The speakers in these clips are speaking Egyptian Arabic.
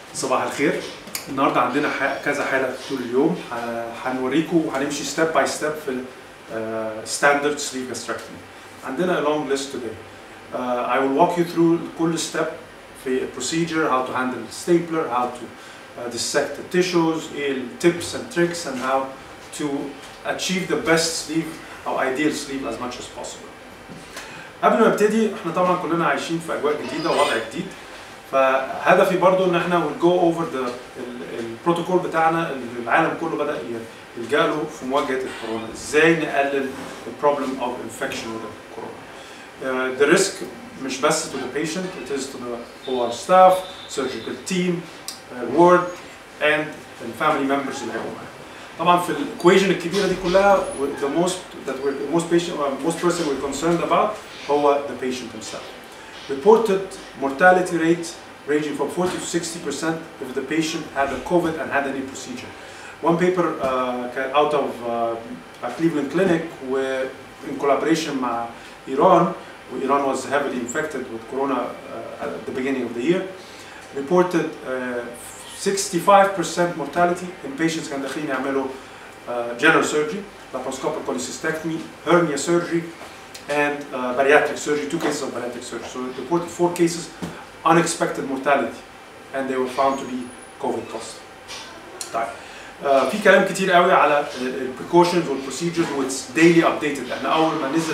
صباح الخير النهارده عندنا ح- كذا حاله طول اليوم ه- هنوريكم وهنمشي ستيب باي ستيب في ستاندرد سليب gastrectomy عندنا a long list today uh, I will walk you through كل step في procedure how to handle stapler how to uh, dissect the tissues ايه ال tips and tricks and how to achieve the best sleep او ideal sleep as much as possible قبل ما نبتدي احنا طبعا كلنا عايشين في اجواء جديده ووضع جديد فهدفي برضو ان احنا will go over the البروتوكول بتاعنا اللي العالم كله بدا ي- يلجا له في مواجهه الكورونا ازاي نقلل البروبلم اوف انفكشن with الكورونا uh, the risk مش بس to the patient it is to the OR staff surgical team uh, ward and the family members اللي هيبقوا معانا طبعا في الايكويشن الكبيره دي كلها the most that we're most patient uh, most person we're concerned about هو the patient himself reported mortality rate ranging from 40 to 60 percent if the patient had a COVID and had any procedure. One paper uh, ca- out of uh, a Cleveland clinic where in collaboration مع Iran, where Iran was heavily infected with corona uh, at the beginning of the year, reported uh, 65% mortality in patients كان داخلين يعملوا uh, general surgery, laparoscopic cholecystectomy, hernia surgery, and uh, bariatric surgery, two cases of bariatric surgery. So it reported four cases, unexpected mortality, and they were found to be COVID positive. طيب آه، في كلام كتير قوي على البريكوشنز والبروسيجرز واتس ديلي ابديتد احنا اول ما نزل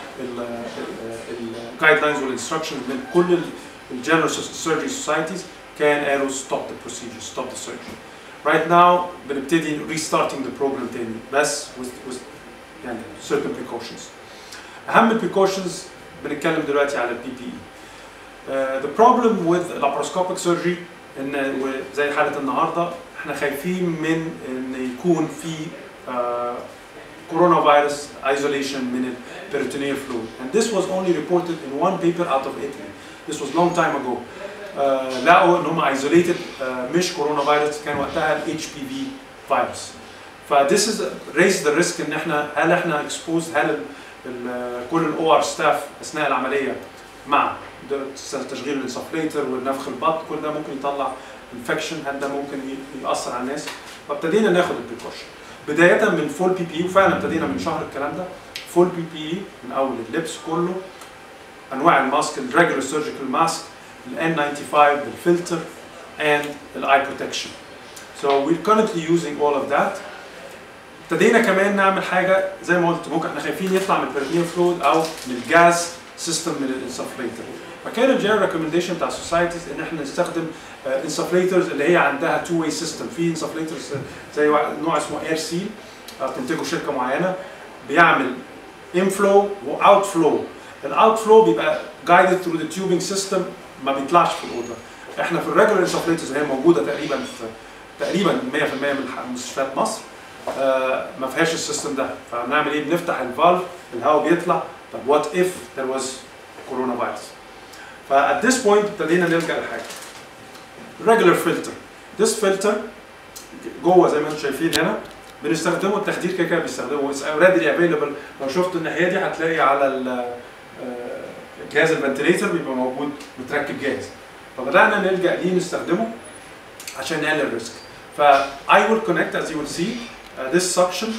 الجايد لاينز والانستركشنز من كل الجنرال سيرجري سوسايتيز كان قالوا ستوب ذا بروسيجر ستوب ذا سيرجري رايت ناو بنبتدي ريستارتنج ذا بروجرام تاني بس with, with يعني certain precautions اهم البريكوشنز بنتكلم دلوقتي على البي بي اي the problem with laparoscopic surgery ان زي حاله النهارده احنا خايفين من ان يكون في كورونا فيروس isolation من ال peritoneal fluid and this was only reported in one paper out of Italy this was long time ago uh, لقوا ان هم isolated uh, مش كورونا فيروس كان وقتها ال HPV فيروس ف this is raise the risk ان احنا هل احنا exposed هل ال ال كل الاو ار ستاف اثناء العمليه مع ده تشغيل الانسفليتر والنفخ البط كل ده ممكن يطلع انفكشن هل ده ممكن ي- ياثر على الناس فابتدينا ناخد البريكوشن بدايه من فول بي بي وفعلا ابتدينا من شهر الكلام ده فول بي بي من اول اللبس كله انواع الماسك الريجولار سيرجيكال ماسك الان 95 بالفلتر and الاي بروتكشن so we're currently using all of that ابتدينا كمان نعمل حاجه زي ما قلت ممكن احنا خايفين يطلع من البريتنيال فلويد او من الجاز سيستم من الانسفليتر فكان الجنرال ريكومنديشن بتاع السوسايتيز ان احنا نستخدم انسفليترز اللي هي عندها تو واي سيستم في انسفليترز زي وا- نوع اسمه اير سيل بتنتجه شركه معينه بيعمل انفلو واوت فلو الاوت فلو بيبقى جايدد ثرو ذا تيوبنج سيستم ما بيطلعش في الاوضه احنا في الريجولار انسفليترز اللي هي موجوده تقريبا في تقريبا 100% من ح- مستشفيات مصر آه، ما فيهاش السيستم ده فبنعمل ايه بنفتح الفالف الهواء بيطلع طب وات اف there was كورونا فيروس فات ذس بوينت ابتدينا نلجا لحاجه regular filter this filter جوه زي ما انتم شايفين هنا بنستخدمه التخدير كده كده بيستخدمه اتس اوريدي افيلبل لو شفت الناحيه دي هتلاقي على ال- آه، جهاز الفنتليتر بيبقى موجود متركب جاهز فبدانا نلجا ليه نستخدمه عشان نقلل الريسك ف I will connect as you will see uh, this suction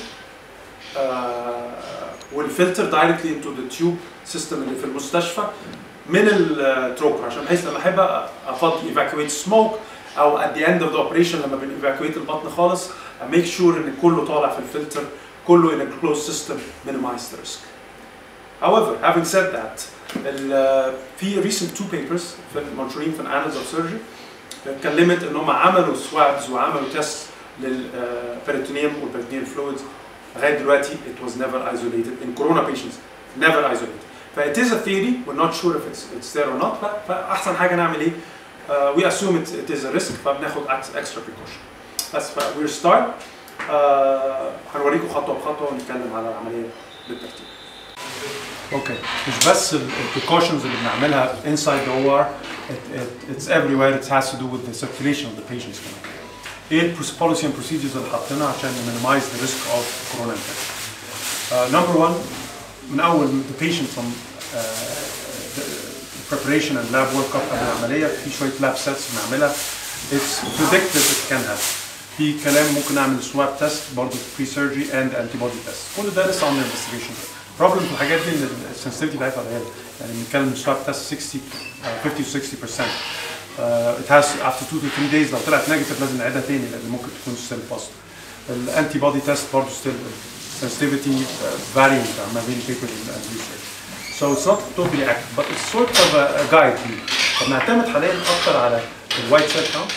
uh, will filter directly into the tube system اللي في المستشفى من التروكر عشان بحيث لما احب افضي evacuate smoke او at the end of the operation لما بن evacuate البطن خالص I make sure ان كله طالع في الفلتر كله in a closed system minimize the risk. However, having said that, ال- في recent two papers في منشورين في Annals of Surgery اتكلمت ان هم عملوا سوابز وعملوا تيست للبريتونيوم والبريتونيال فلويدز لغايه دلوقتي it was never isolated in corona patients never isolated ف it is a theory we're not sure if it's it's there or not ف- فاحسن حاجه نعمل ايه uh, we assume it, it is a risk فبناخد ex- extra precaution بس ف we're start uh, هنوريكم خطوه بخطوه ونتكلم على العمليه بالترتيب اوكي مش بس البريكوشنز اللي بنعملها inside the OR it, it, it's everywhere it has to do with the circulation of the patients كمان ايه البوليسي and procedures اللي حاطينها عشان minimize the risk of corona infection uh, number one من اول the patient from uh, the preparation and lab work up قبل العمليه في شويه lab sets بنعملها it's predicted it can happen في كلام ممكن نعمل سواب تيست برضه بري سيرجري اند انتي بودي تيست كل ده لسه اندر انفستيجيشن بروبلم في الحاجات دي ان السنسيتيفيتي بتاعتها قليله يعني بنتكلم سواب تيست 60 uh, 50 to 60% uh, it has after 2 to 3 days لو طلعت نيجاتيف لازم نعيدها تاني لان ممكن تكون ستيل بوزيتيف الانتي بودي تيست برضه ستيل sensitivity uh, varying ما بين papers and research so it's not totally accurate but it's sort of a, a guide فبنعتمد حاليا اكتر على الوايت سيل كاونت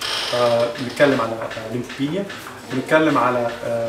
بنتكلم على ليمفوبينيا بنتكلم على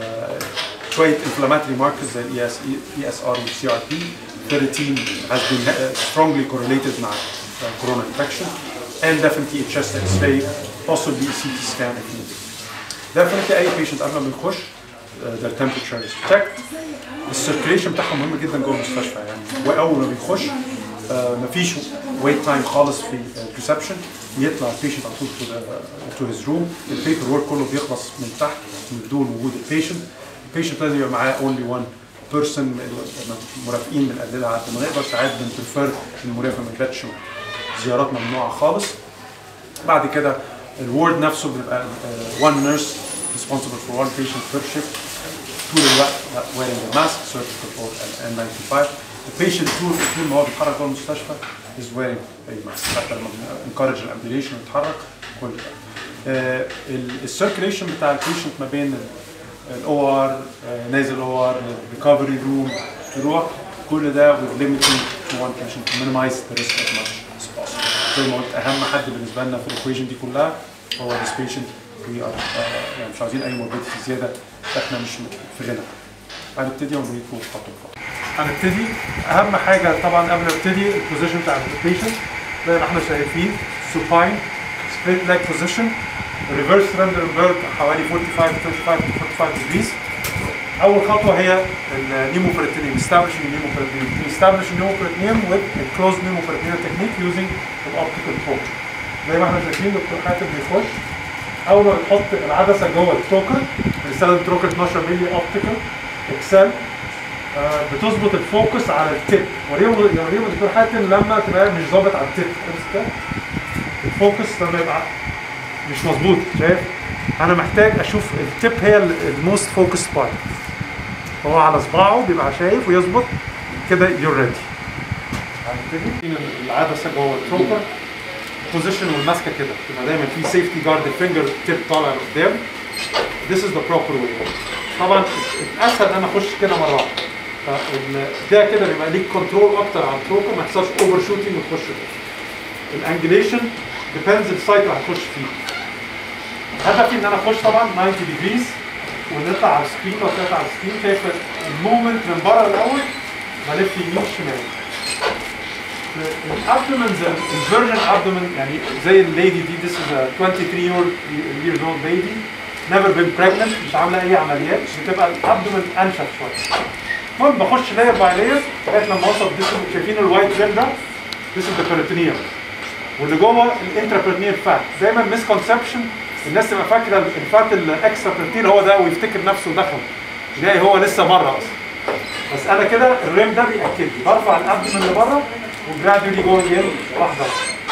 uh, شويه inflammatory markers زي الاي اس اي اس ار والسي ار بي 13 has been uh, strongly correlated مع uh, corona infection and definitely a chest x-ray possibly a CT scan if needed. definitely اي patient قبل ما بنخش uh, their temperature is checked السيركيليشن بتاعهم مهم جدا جوه المستشفى يعني واول ما بيخش uh, مفيش ويت تايم خالص في الريسبشن يطلع البيشنت على طول تو هيز روم البيبر ورك كله بيخلص من تحت من دون وجود البيشنت البيشنت لازم يبقى معاه اونلي وان بيرسون مرافقين بنقللها على قد ما نقدر ساعات بنبريفير المرافق ما يباتش زيارات ممنوعه خالص بعد كده الورد نفسه بيبقى وان نيرس responsible for one patient per shift طول الوقت wearing the mask surgical or an N95 the patient طول طول ما هو بيتحرك جوه المستشفى is wearing a mask حتى لما encourage الامبيليشن يتحرك كل ده السيركيليشن بتاع البيشنت ما بين الاو ار نازل او ار ريكفري روم تروح كل ده with limiting to one patient to minimize the risk as much as possible زي ما قلت اهم حد بالنسبه لنا في الايكويشن دي كلها هو this patient we are uh, يعني مش عاوزين اي morbidity زياده احنا مش في غنى هنبتدي ونوريكم خطوه بخطوه هنبتدي اهم حاجه طبعا قبل ما نبتدي البوزيشن بتاع البيشنت زي ما احنا شايفين سوباين سبليت لاج بوزيشن ريفرس راندربرج حوالي 45 35 45 ديجريز اول خطوه هي النيموبريتينيوم establishing النيموبريتينيوم establish النيموبريتينيوم with a closed pneumoperineal technique using an optical probe زي ما احنا شايفين دكتور حاتم بيخش اول ما بتحط العدسه جوه التروكر بنستخدم تروكر 12 مللي اوبتيكال اكسل آه بتظبط الفوكس على التip وريهم وريهم الدكتور حاتم لما تبقى مش ظابط على التip الفوكس لما يبقى مش مظبوط شايف انا محتاج اشوف التip هي الموست فوكس بارت هو على صباعه بيبقى شايف ويظبط كده يور ريدي هنبتدي العدسه جوه التروكر البوزيشن والماسكه كده تبقى دايما في سيفتي جارد الفينجر تيب طالع لقدام This is the proper way طبعا الاسهل ان انا اخش كده مره واحده ده كده بيبقى ليك كنترول اكتر على التروكر ما يحصلش اوفر شوتنج وتخش الانجليشن ديبندز السايكل هتخش فيه هدفي ان انا اخش طبعا 90 ديجريز ونطلع على السكرين لو طلعت على السكرين شايف المومنت من بره الاول بلف يمين شمال الابدومن الفيرجن ابدومن يعني زي الليدي دي this is a 23 year years old lady never been pregnant مش عامله اي عمليات بتبقى الابدومن انشف شويه المهم بخش لاير باي لاير لغايه لما اوصل this شايفين الوايت جيل ده this is the peritoneum واللي جوه الانترا peritoneal فات دايما مسكونسبشن الناس تبقى فاكره الفات الاكسترا peritoneal هو ده ويفتكر نفسه دخل تلاقي هو لسه بره اصلا بس انا كده الريم ده بياكد لي برفع الابدومن اللي بره وجرادولي جوينج ان واحده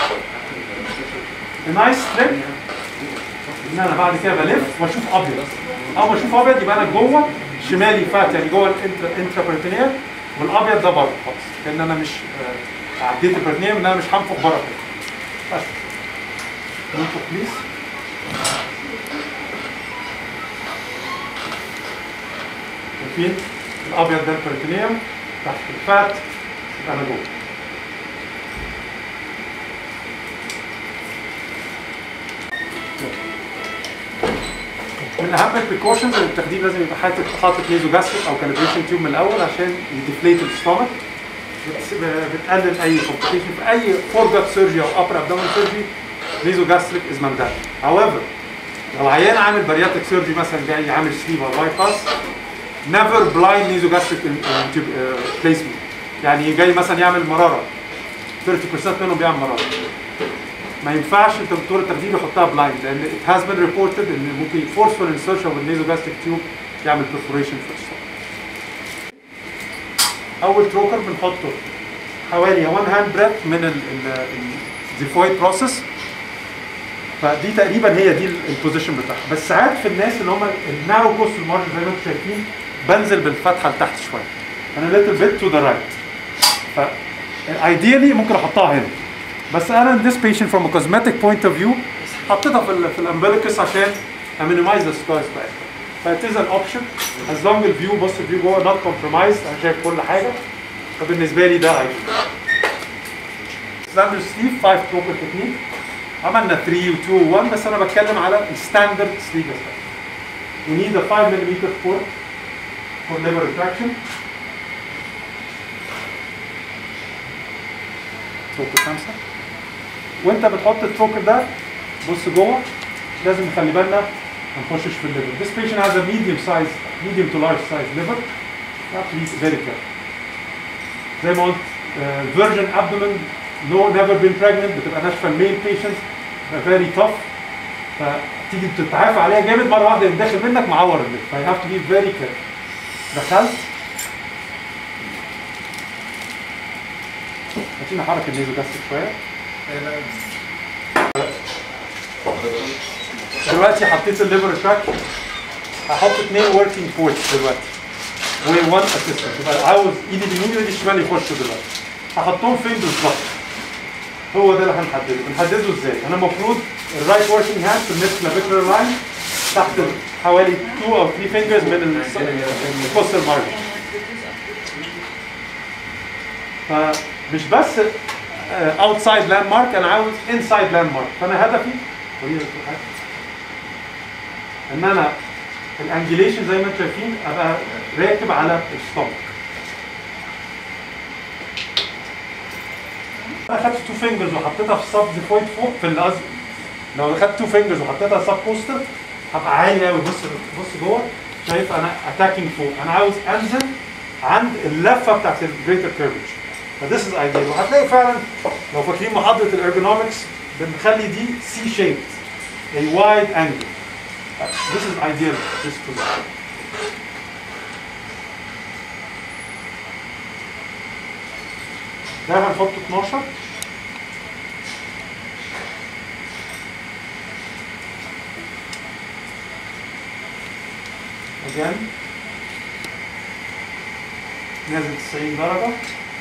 النايس تريك ان انا بعد كده بلف واشوف ابيض اول ما اشوف ابيض يبقى انا جوه شمالي فات يعني جوه الانترا انترا بريتينيال والابيض ده بره خالص كان انا مش آه عديت البريتينيال ان انا مش هنفخ بره كده بس ننفخ بليز شايفين الابيض ده البريتينيوم تحت الفات يبقى انا جوه من اهم البريكوشنز اللي بتاخديه لازم يبقى حاطط حاطط نيزو جاستريك او كاليبريشن تيوب من الاول عشان يديفليت الستومك بتقلل اي كومبليكيشن في اي فورجات سيرجي او ابر ابدومين سيرجي نيزو جاستريك از مانداتري however لو عيان عامل بارياتريك سيرجي مثلا جاي عامل سليب او باي باس نيفر بلايند نيزو جاستريك بليسمنت يعني جاي مثلا يعمل مراره 30% منهم بيعمل مراره ما ينفعش انت دكتور التخدير يحطها بلايند لان it has been reported ان ممكن forceful insertion of nasogastриc tube يعمل perforation في الصوت. اول تروكر بنحطه حوالي 1 هاند بريث من الزيفويد بروسيس فدي تقريبا هي دي البوزيشن بتاعها بس ساعات في الناس اللي هم النارو كوست المارجن زي ما انتم شايفين بنزل بالفتحه لتحت شويه انا ليتل بيت تو ذا رايت ف ideally ممكن احطها هنا بس انا in this patient from a cosmetic point of view حطيتها في ال في الامبليكس عشان minimize the scars بتاعتها ف it is an option as long الفيو بص الفيو جوه not compromised انا شايف كل حاجه فبالنسبه لي ده عادي ستاندرد سليب 5 بروبر تكنيك عملنا 3 و 2 و 1 بس انا بتكلم على الستاندرد سليب We need a 5 mm port for liver retraction. تروكر خمسة وانت بتحط التروكر ده بص جوه لازم نخلي بالنا ما نخشش في الليفر. This patient has a medium size, medium to large size liver. You have to be very careful. زي ما قلت uh, virgin abdomen no never been pregnant بتبقى ناشفه الميل patients بتبقى very tough فتيجي تتعافى عليها جامد مره واحده يقوم داخل منك معور الليفر ف you have to be very careful. دخلت عشان احرك النيزو جاستك شويه دلوقتي حطيت الليفر تراك هحط اثنين وركينج بورتس دلوقتي و1 اسيستنت يبقى عاوز ايدي اليمين وايدي الشمال يخشوا دلوقتي هحطهم فين بالظبط هو ده اللي هنحدده بنحدده ازاي انا المفروض الرايت وركينج هاند في النت كلافيكولار لاين تحت حوالي 2 او 3 فينجرز من الكوستر مارجن فمش بس اوتسايد لاند مارك انا عاوز انسايد لاند مارك فانا هدفي ان انا الانجليشن زي ما انتم شايفين ابقى راكب على الستومك انا خدت تو فينجرز وحطيتها في السب ديفويد فوق في القصد لو خدت تو فينجرز وحطيتها سب كوستر هبقى عالي قوي بص بص جوه شايف انا اتاكينج فوق انا عاوز انزل عند اللفه بتاعت الجريتر كيرفتشر فذس از ايديال وهتلاقي فعلا لو فاكرين محاضره الارجونومكس بنخلي دي سي شيبد a wide angle this is ideal this position ده هنحطه 12 again نازل 90 درجة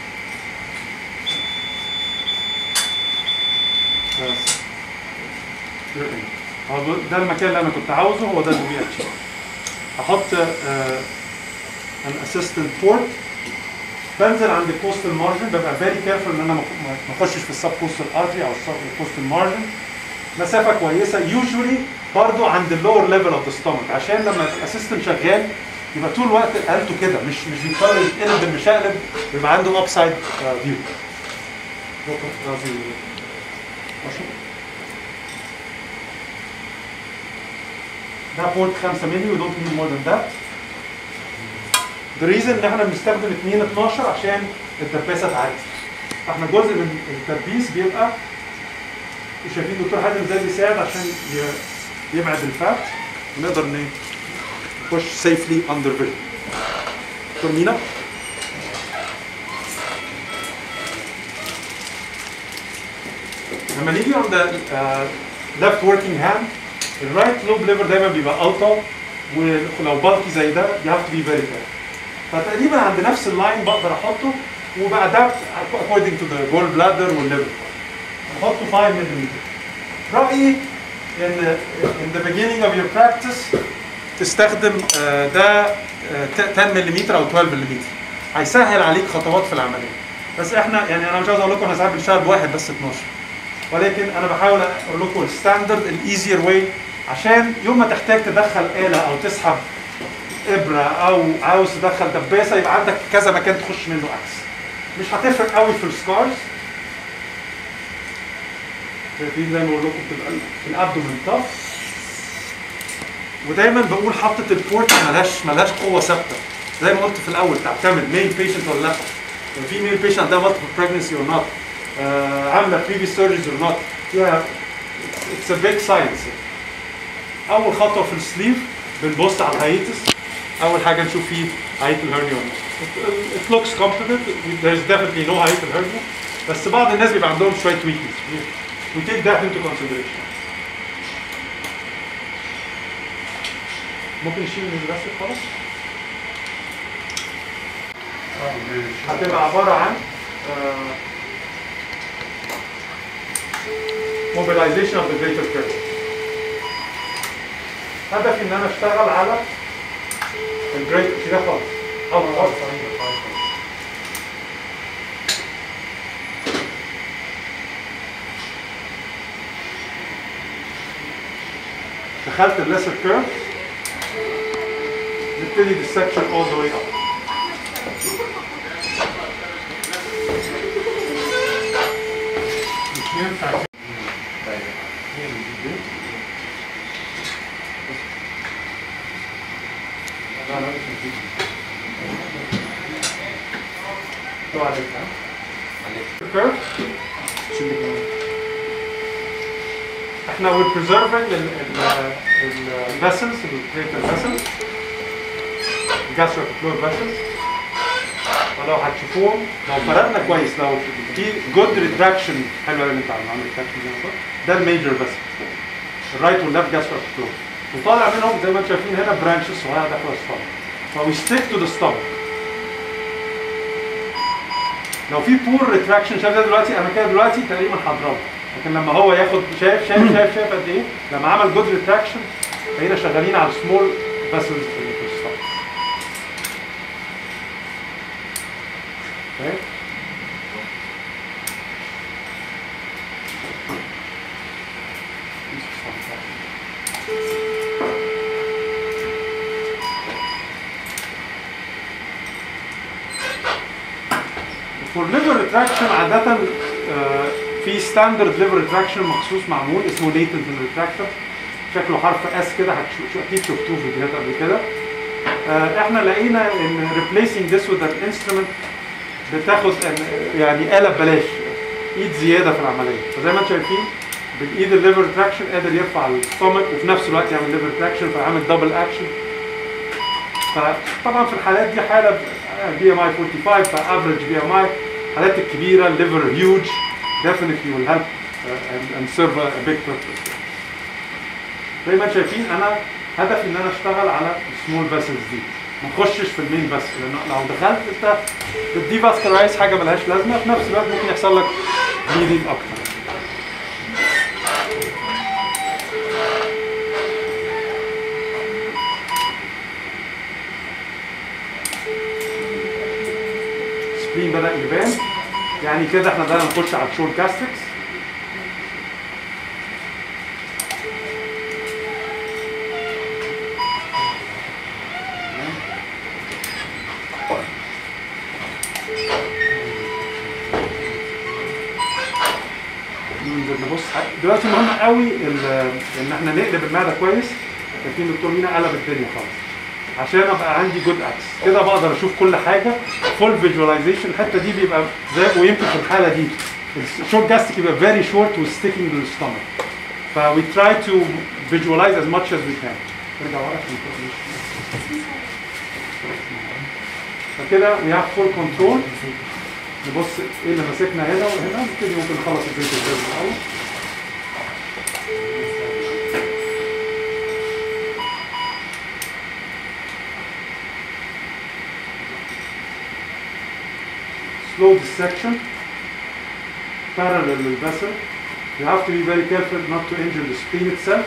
بس You're in. هو ده المكان اللي انا كنت عاوزه هو ده الوي اتش هحط ان اسيستنت بورت بنزل عند الكوستال مارجن ببقى فيري كيرفول ان انا ما ما اخشش في السب كوستال ارتري او الكوستال مارجن مسافه كويسه يوجوالي برضو عند اللور ليفل اوف ذا ستومك عشان لما الاسيستنت شغال يبقى طول الوقت قالته كده مش مش بيضطر يتقلب بالمشقلب ويبقى عنده اب سايد فيو ماشي ده بورت 5 مللي ودونت نيد مور ذان ذات The reason ان احنا بنستخدم 2 12 عشان الدباسه تعدي فاحنا جزء من التدبيس بيبقى شايفين دكتور حازم ازاي بيساعد عشان ي- يبعد الفات ونقدر ن- نخش سيفلي اندر فيجن دكتور مينا لما نيجي on the uh, left working hand الرايت لوب ليفر دايما بيبقى اوطى ولو بالكي زي ده you have to be very careful فتقريبا عند نفس اللاين بقدر احطه وبأدابت according to the gall bladder والليفر احطه 5 ملم رأيي ان in the beginning of your practice تستخدم آه، ده آه، 10 ملم او 12 ملم هيسهل عليك خطوات في العمليه بس احنا يعني انا مش عاوز اقول لكم احنا ساعات بنشتغل بواحد بس 12 ولكن انا بحاول اقول لكم الستاندرد الايزير واي عشان يوم ما تحتاج تدخل آلة او تسحب ابره او عاوز تدخل دباسه يبقى عندك كذا مكان تخش منه اكس مش هتفرق قوي في السكارز شايفين زي ما بقول لكم بتبقى الابدومن طف ودايما بقول حطه البورت ملهاش ملهاش قوه ثابته زي ما قلت في الاول تعتمد ميل بيشنت ولا لا لو في ميل بيشنت عندها مالتيبل بريجنسي اور نوت عامله بريفيس سيرجريز اور نوت فيها اتس ا بيج ساينس اول خطوه في السليف بنبص على الهايتس اول حاجه نشوف فيه هايت الهرنيا it looks competent there is definitely no height الهرنيا بس بعض الناس بيبقى عندهم شويه weakness we take that into consideration ممكن نشيل البلاستيك خالص هتبقى عباره عن آه، mobilization of the greater curve هدفي ان انا اشتغل على الجريت كده خالص او خالص دخلت الليسر كيرف نبتدي dissection all the way up مش ينفع curve احنا we're preserving ال ال ال vessels ال greater vessels gastric floor vessels ولو هتشوفوهم لو فردنا كويس لو في good retraction حلوه اللي انت عامل retraction زي ما قلت ده الميجر vessel الرايت والليفت gastric floor وطالع منهم زي ما انتم شايفين هنا برانشز صغيره داخله السtomach فوي ستيك تو ذا stomach لو في بور ريتراكشن شايف ده دلوقتي انا كده دلوقتي تقريبا هضربه لكن لما هو ياخد شايف شايف شايف شايف قد ايه لما عمل جود ريتراكشن بقينا شغالين على سمول فاسلز اللي في السtomach اوكي فور ليفر ريتراكشن عادة آه، في ستاندرد ليفر ريتراكشن مخصوص معمول اسمه ليتنت ريتراكتور شكله حرف اس كده هتشوف اكيد شفتوه في فيديوهات قبل كده آه، احنا لقينا ان replacing this with an instrument بتاخد an- يعني آلة ببلاش ايد زيادة في العملية فزي ما انتم شايفين بالايد الليفر ريتراكشن قادر يرفع الستومك وفي نفس الوقت يعمل ليفر ريتراكشن فعامل دبل اكشن فطبعا في الحالات دي حاله بي ام اي 45 فافريج بي ام اي الحالات الكبيره الليفر هيوج definitely will help uh, and, and serve a big purpose. زي ما انتم شايفين انا هدفي ان انا اشتغل على السمول فيسلز دي ما نخشش في المين بس لان لو دخلت انت بتدي فاسكولايز حاجه ملهاش لازمه في نفس الوقت ممكن يحصل لك بليدنج اكتر سبلين بدا يبان يعني كده احنا بدأنا نخش على الشور جاستريكس ننزل نبص دلوقتي مهم قوي ال- ان احنا نقلب المعده كويس لكن دكتور مينا قلب الدنيا خالص عشان ابقى عندي جود اكس كده بقدر اشوف كل حاجه فول فيجواليزيشن الحته دي بيبقى زي ويمكن في الحاله دي الشورت جاستيك يبقى فيري شورت وستيكينج للستومك ف we try to visualize as much as we can ارجع ورا عشان تشوف. فكده we have full control نبص ايه اللي ماسكنا هنا وهنا نبتدي ممكن نخلص البيت الاول slow dissection parallel للvessel you have to be very careful not to injure the spleen itself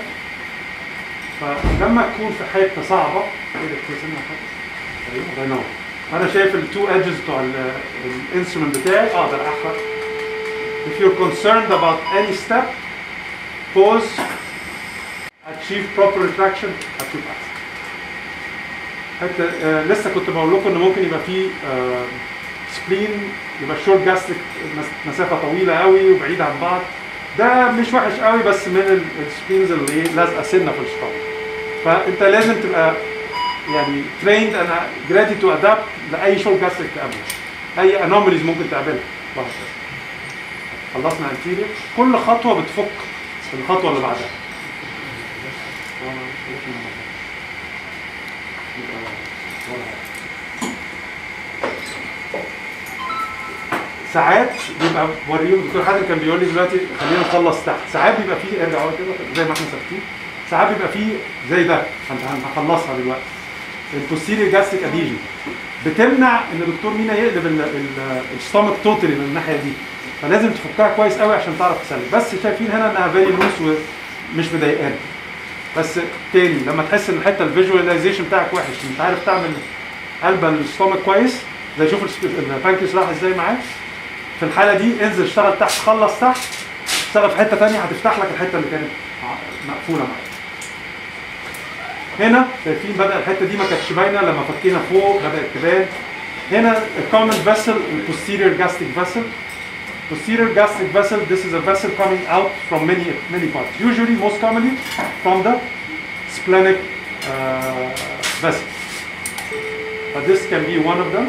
فلما تكون في حته صعبه ايه ده بترسمها حاجه ايوه الله ينور انا شايف التو edges بتوع الانسترومنت بتاعي اقدر احرق if you're concerned about any step pause achieve proper retraction هتشوف احسن حتى آه لسه كنت بقول لكم ان ممكن يبقى في آه سبلين يبقى الشورت جاستريك مسافه طويله قوي وبعيده عن بعض ده مش وحش قوي بس من السبلينز اللي ايه لازقه سنه في الشطار فانت لازم تبقى يعني trained and ready to adapt لاي شورت جاستريك تقابله اي انوماليز ممكن تقابلها وهكذا خلصنا انتيريور كل خطوه بتفك الخطوه اللي بعدها ساعات بيبقى بوريهم دكتور حاتم كان بيقول لي دلوقتي خلينا نخلص تحت ساعات بيبقى فيه ارجع ورا كده زي ما احنا ثابتين ساعات بيبقى فيه زي ده هن- هنخلصها دلوقتي البوستيريور جاستريك اديجن بتمنع ان دكتور مينا يقلب ال- ال- الستومك توتالي من الناحيه دي فلازم تفكها كويس قوي عشان تعرف تسلك بس شايفين هنا انها فيري لوس ومش مضايقانا بس تاني لما تحس ان الحته الفيجواليزيشن بتاعك وحش مش عارف تعمل قلب الستومك كويس زي شوف السب- البانكرياس راح ازاي معاك في الحاله دي انزل اشتغل تحت خلص تحت اشتغل في حته تانية هتفتح لك الحته اللي كانت ع- مقفوله معاك هنا شايفين بدا الحته دي ما كانتش باينه لما فكينا فوق بدات تبان هنا الكومن فيسل البوستيريور جاستيك فيسل posterior gastric vessel this is a vessel coming out from many many parts usually most commonly from the splenic uh, vessel but this can be one of them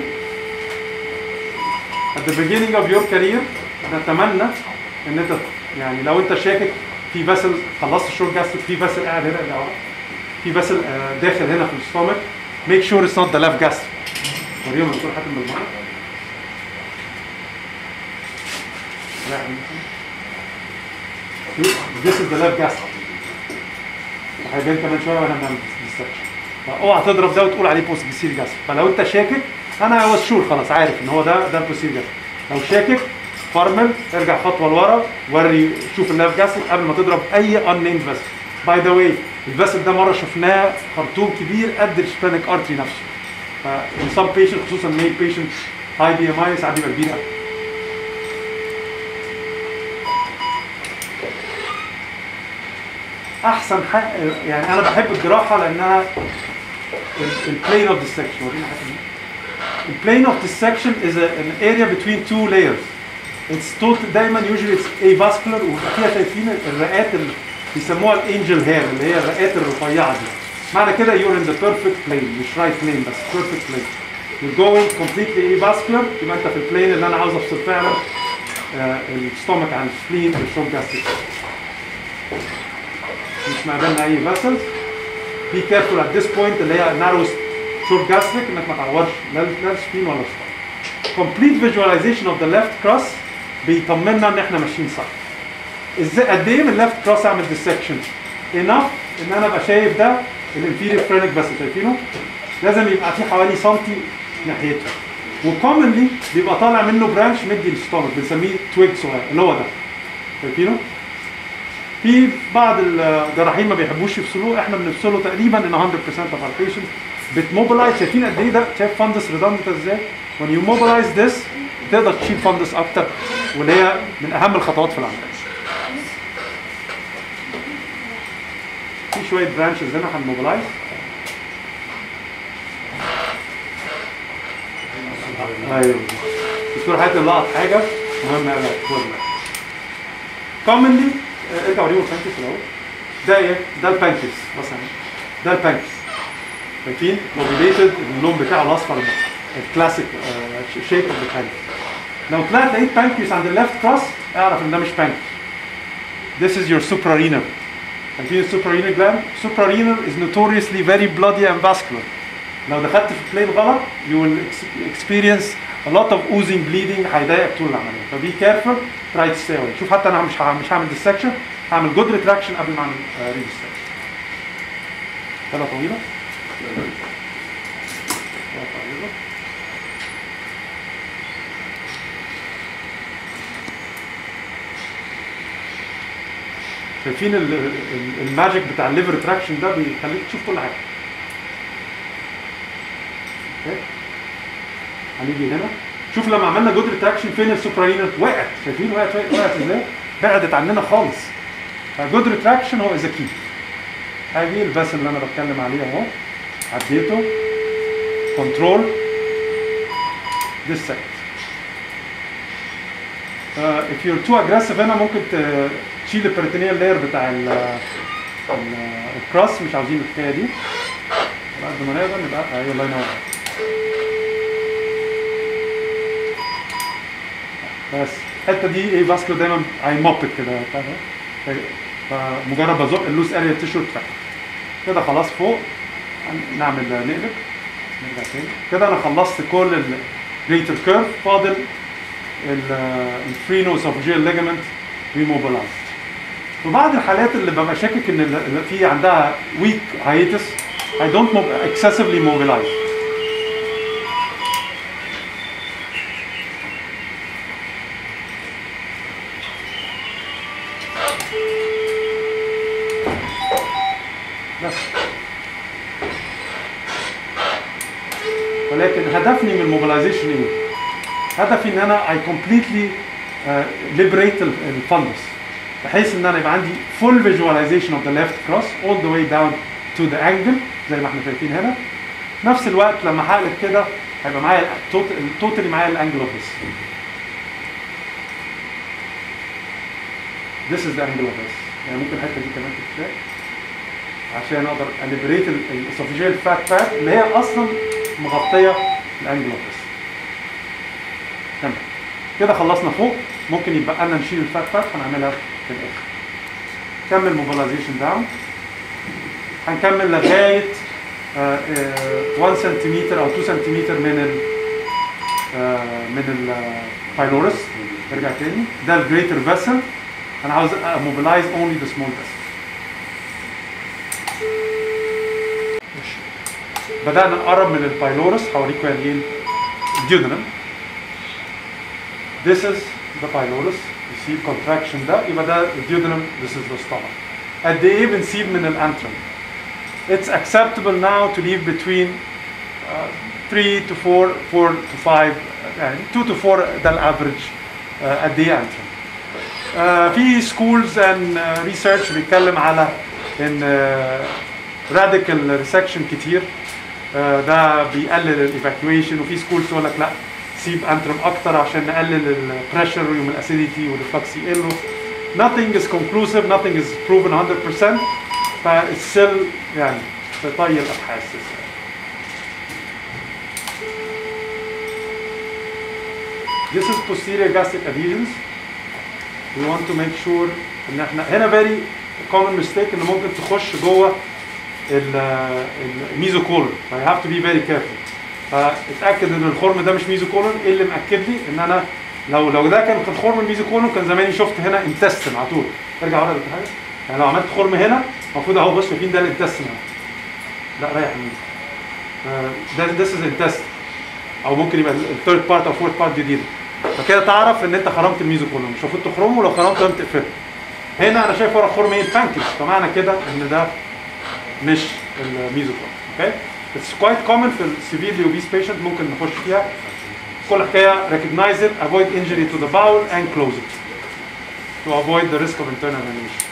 at the beginning of your career نتمنى ان انت يعني لو انت شاكك في فاسل خلصت الشورت جاستريك في فاسل قاعد هنا ارجع ورا. في فاسل آه، داخل هنا في الستومك make sure it's not the left gastric وريهم الدكتور حاتم بالمره This is the left gastric هيبان كمان شويه وانا بنعمل ديستكشن فاوعى تضرب ده وتقول عليه بوست بيسير جاستريك فلو انت شاكك انا واز شور خلاص عارف ان هو ده ده البوستير جاستريك لو شاكك فرمل ارجع خطوه لورا وري شوف الليف جاستريك قبل ما تضرب اي ان نيمد فيسل باي ذا واي الفيسل ده مره شفناه خرطوم كبير قد السبلانيك ارتري نفسه فان سم بيشنت خصوصا ميل بيشنت هاي بي ام اي ساعات بيبقى كبير قوي احسن حق يعني انا بحب الجراحه لانها البلين اوف dissection ورينا حاجه دي البلين اوف dissection is a, an area between two layers it's total دايما usually it's avascular وفيها شايفين الرئات اللي بيسموها الانجل هير اللي هي الرئات الرفيعه دي معنى كده you're in the perfect plane مش right plane بس perfect plane you're going completely avascular يبقى انت في البلين اللي انا عاوز افصل فعلا آه، الستومك عن السبلين والشوك جاستريك مش مقابلنا اي فاسلز بي كيرفول ات ذس بوينت اللي هي نارو شورت جاستريك انك ما تعورش لا لا سبين ولا ستومك كومبليت فيجواليزيشن اوف ذا ليفت كروس بيطمنا ان احنا ماشيين صح ازاي قد ايه من الليفت كروس اعمل ديسكشن انف ان انا ابقى شايف ده الانفيريور فرينك بس شايفينه لازم يبقى في حوالي سنتي ناحيته وكومنلي بيبقى طالع منه برانش مدي للستومك بنسميه تويج صغير اللي هو ده شايفينه في بعض الجراحين ما بيحبوش يفصلوه احنا بنفصله تقريبا ان 100% of our patients بتموبلايز شايفين قد ايه ده شايف فندس ريدندنت ازاي when you mobilize this تقدر تشيل فندس اكتر واللي هي من اهم الخطوات في العمليه في شويه برانشز هنا هنموبلايز ايوه الدكتور حاتم لقط حاجه مهمه قوي كومنلي ارجع وريهم البانكيس الاول ده ايه؟ ده البانكيس مثلا ده البانكيس شايفين موبيليتد اللون بتاعه الاصفر ده الكلاسيك شيب اوف ذا بانكيس لو طلعت لقيت بانكيس عند الليفت كروس اعرف ان ده مش بانكيس This is your suprarenal. شايفين السوبرارينال جلاند؟ suprarenal is notoriously very bloody and vascular. لو دخلت في بلين غلط you will ex- experience a lot of oozing bleeding هيضايقك طول العمليه فبي كيرفول try to stay away شوف حتى انا مش ه- مش هعمل dissection هعمل good retraction قبل ما اعمل uh, redissection ثلاثة طويلة ثلاثة طويلة. شايفين ال- ال- الماجيك بتاع الليفر تراكشن ده بيخليك تشوف كل حاجه اوكي هنيجي هنا شوف لما عملنا جود ريتراكشن فين السوبرارينال وقعت شايفين وقعت وقعت ازاي بعدت عننا خالص فجود ريتراكشن هو از كي هاجي الباس اللي انا بتكلم عليه اهو عديته كنترول this side uh, if you're too aggressive هنا ممكن ت- تشيل البريتينيال لاير بتاع ال ال- الكراس مش عاوزين الحكايه دي على قد ما نقدر نبقى ايوه الله ينور بس الحته دي ايه فاسكو دايما اي موب كده فاهم؟ فمجرد بزق اللوس اريا تيشو اتفتح كده خلاص فوق هن- نعمل نقلب نرجع تاني كده انا خلصت كل الجريتر كيرف فاضل الفرينو اسوفجيال ليجمنت ريموبلايز في بعض الحالات اللي ببقى شاكك ان ال- ال- في عندها ويك hiatus I don't mob- excessively mobilize بس ولكن هدفني من الموبيلايزيشن ايه؟ هدفي ان انا I completely uh, liberate ال- الفندس بحيث ان انا يبقى عندي full visualization of the left cross all the way down to the angle زي ما احنا شايفين هنا في نفس الوقت لما هقلب كده هيبقى معايا توتالي معايا الانجل اوف this This is the angle of this يعني ممكن الحته دي كمان تتشال عشان اقدر اليبريت الاسوفيجيال فات فات اللي هي اصلا مغطيه الانجل اوف this تمام كده خلصنا فوق ممكن يبقى لنا نشيل الفات فات هنعملها في الاخر كمل موبيلايزيشن داون هنكمل لغايه آه، آه، 1 سنتيمتر او 2 سنتيمتر من ال آه، من البايلورس نرجع تاني ده الجريتر فيسل انا عاوز موبيلايز اونلي ذا سمول فيسل بدأنا نقرب من البايلورس هوريكم يعني ايه الديودنم This is the pylorus you see contraction ده يبقى ده الديودنم this is the stomach قد ايه بنسيب من الانترم It's acceptable now to leave between uh, 3 to 4 4 to 5 يعني 2 to 4 ده الافريج uh, قد ايه انترم uh, في schools and uh, research بيتكلم على ان uh, radical resection كتير uh, ده بيقلل الايفاكيويشن وفي schools تقول لك لا سيب انترم اكتر عشان نقلل البريشر يوم الاسيديتي والريفلكس يقلوا nothing is conclusive nothing is proven 100% فالسيل يعني في طي الابحاث This is posterior gastric adhesions. We want to make sure ان احنا هنا very common mistake ان ممكن تخش جوه الميزوكولون ف you have to be very careful فاتاكد ان الخرم ده مش ميزوكولون ايه اللي مأكد لي ان انا لو لو ده كان كان خرم الميزوكولون كان زماني شفت هنا انتستن على طول ارجع ورا حاجه يعني لو عملت خرم هنا المفروض اهو بص شايفين ده الانتستن اهو لا رايح يمين آه، ده this is intestine او ممكن يبقى الثيرد بارت او فورث بارت جديده فكده تعرف ان انت خرمت الميزوكولون مش المفروض تخرمه لو خرمته لازم تقفله هنا انا شايف ورا خرم ايه البانكرياس فمعنى كده ان ده مش الميزوكولون اوكي It's quite common في ال severely obese patient ممكن نخش فيها كل حكايه recognize it avoid injury to the bowel and close it to avoid the risk of internal herniation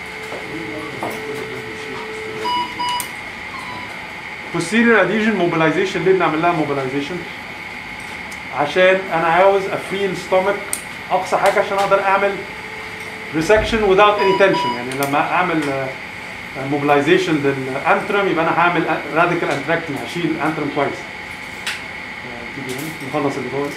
posterior adhesion mobilization ليه بنعمل لها mobilization عشان انا عاوز افري الستومك اقصى حاجه عشان اقدر اعمل resection without any tension يعني لما اعمل موبلايزيشن للانترم يبقى انا هعمل راديكال انتراكتنج هشيل الانترم كويس آه، تيجي هنا نخلص اللي جوه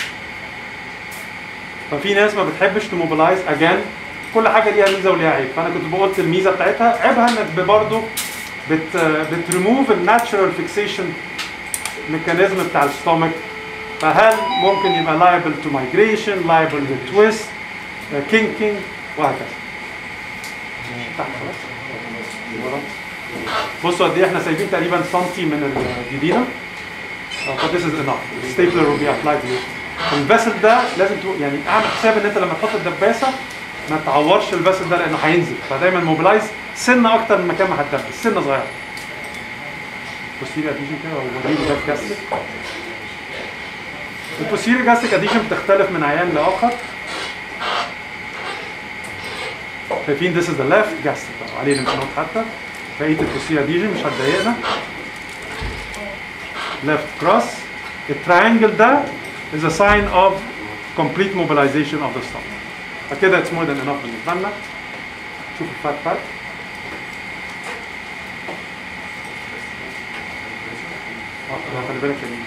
ففي ناس ما بتحبش تموبلايز اجان كل حاجه ليها ميزه وليها عيب فانا كنت بقولت الميزه بتاعتها عيبها انك برضه بت بتريموف الناتشرال فيكسيشن ميكانيزم بتاع الستومك فهل ممكن يبقى liable to migration liable to twist uh, kinking وهكذا تحت خلاص ورا. بصوا قد ايه احنا سايبين تقريبا سنتي من الجديده ف this is enough stapler will be applied here الفاسل ده لازم تو يعني اعمل حساب ان انت لما تحط الدباسه ما تعورش الفاسل ده لانه هينزل فدايما موبلايز سنه اكتر من مكان ما هتدبس سنه صغيره posterior adhesion كده وبوريه ده جاستريك البوستيريور جاستريك اديشن بتختلف من عيان لاخر شايفين this is the left gastric عليه الامتناط حتى بقيه البوستيريور اديشن مش هتضايقنا left cross التراينجل ده is a sign of complete mobilization of the stomach فكده it's more than enough بالنسبه لنا شوف الفات فات اه خلي بالك يمين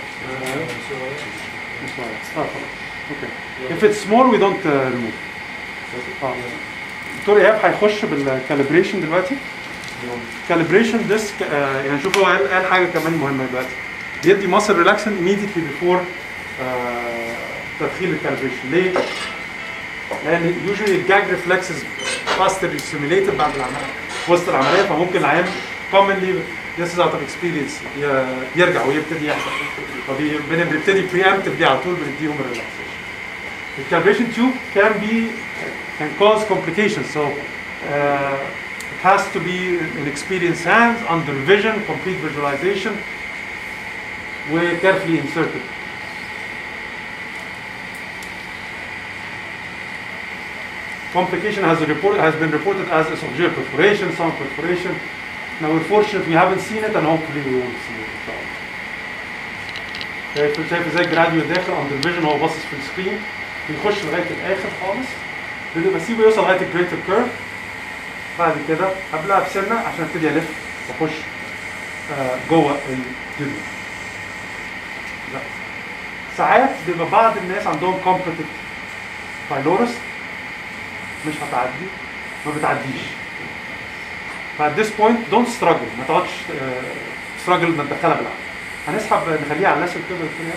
مش واضح. اه خلاص اوكي if it's small we don't uh, remove اه دكتور ايهاب هيخش بالكاليبريشن دلوقتي كاليبريشن ديسك يعني شوف هو قال قال حاجه كمان مهمه دلوقتي بيدي ماسل ريلاكسن immediately before آه، تدخيل الكاليبريشن ليه؟ لان usually الجاج reflexes فاستر سيميليتد بعد العمليه وسط العمليه فممكن العيان commonly this is out of experience ي- يرجع ويبتدي يحصل فبنبتدي preemptively على طول بنديهم الريلاكسيشن الكالبريشن تيوب can be can cause complications so uh, it has to be in experienced hands under vision complete visualization و carefully inserted complication has, a report, has been reported as esophageal perforation, some perforation. Now we're fortunate we haven't seen it and hopefully we won't see it in شاء الله. شايف شايف ازاي الجراديوال داخل اندر فيجن هو باصص في السكرين بيخش لغايه الاخر خالص بن- بسيبه يوصل لغايه الجريتر كيرف بعد كده قبلها بسنه عشان ابتدي الف واخش آه، جوه الدنيا. لا. ساعات بيبقى بعض الناس عندهم كومبتنت بايلورس مش هتعدي ما بتعديش فات ذس بوينت دونت ستراجل ما تقعدش ستراجل ما تدخلها بالعقل هنسحب نخليها على اللاسل كده الدنيا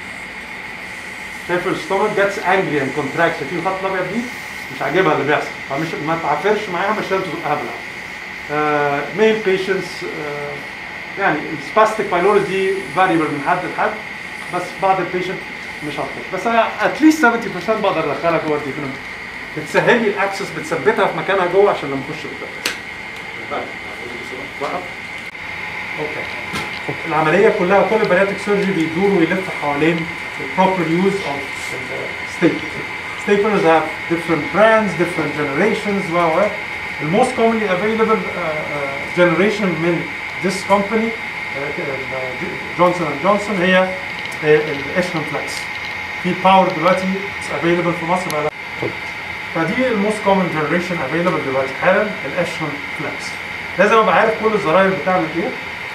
شايف الستومك جاتس انجري اند كونتراكت شايفين الخط الابيض دي مش عاجبها اللي بيحصل فمش ما تعافرش معاها مش لازم تزقها بالعقل مين بيشنس يعني السباستيك بايلورس دي فاريبل من حد لحد بس بعض البيشنت مش هتخش بس اتليست 70% بقدر ادخلها جوه الديفرنت بتسهل لي الاكسس بتثبتها في مكانها جوه عشان لما اخش قدام وقف اوكي العمليه كلها كل البارياتيك سيرجري بيدور ويلف حوالين البروبر يوز اوف staples. Staplers have different brands, different generations, و و The most commonly available uh, uh, generation من this company جونسون اند جونسون هي الاشنون فلكس في باور دلوقتي available في مصر بقى فدي الموست كومن جنريشن افيلبل دلوقتي حالا الاشون فلكس لازم ابقى عارف كل الزراير بتعمل ايه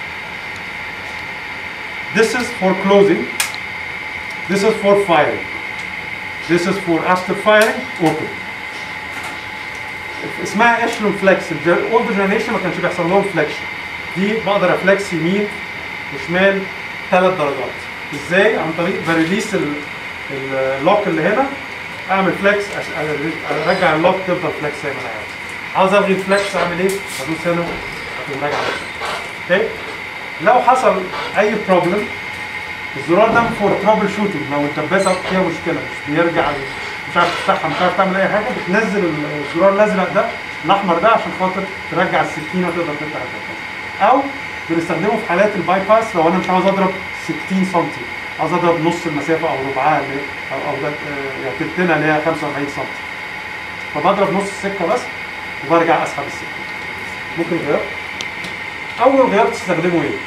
This is for closing This is for firing This is for after firing open اسمها اشلون فلكس الاولد جنريشن ما كانش بيحصل لهم فليكشن دي بقدر افلكس يمين وشمال ثلاث درجات ازاي عن طريق بريليس اللوك اللي هنا اعمل فليكس ارجع اللوك تفضل فليكس زي ما انا عايز عاوز الغي الفليكس اعمل ايه؟ ادوس هنا اقوم راجع اوكي لو حصل اي بروبلم الزرار ده فور ترابل شوتنج لو الدباسه فيها مشكله مش بيرجع مش عارف تفتحها مش عارف تعمل اي حاجه بتنزل الزرار الازرق ده الاحمر ده عشان خاطر ترجع السكينه وتقدر تفتح الدباسه او بنستخدمه في حالات الباي باس لو انا مش عاوز اضرب 60 سم عاوز اضرب نص المسافه او ربعها اللي او او ده آه، يعني تلتنا اللي هي 45 سم فبضرب نص السكه بس وبرجع اسحب السكه ممكن غيار اول غيار تستخدمه ايه؟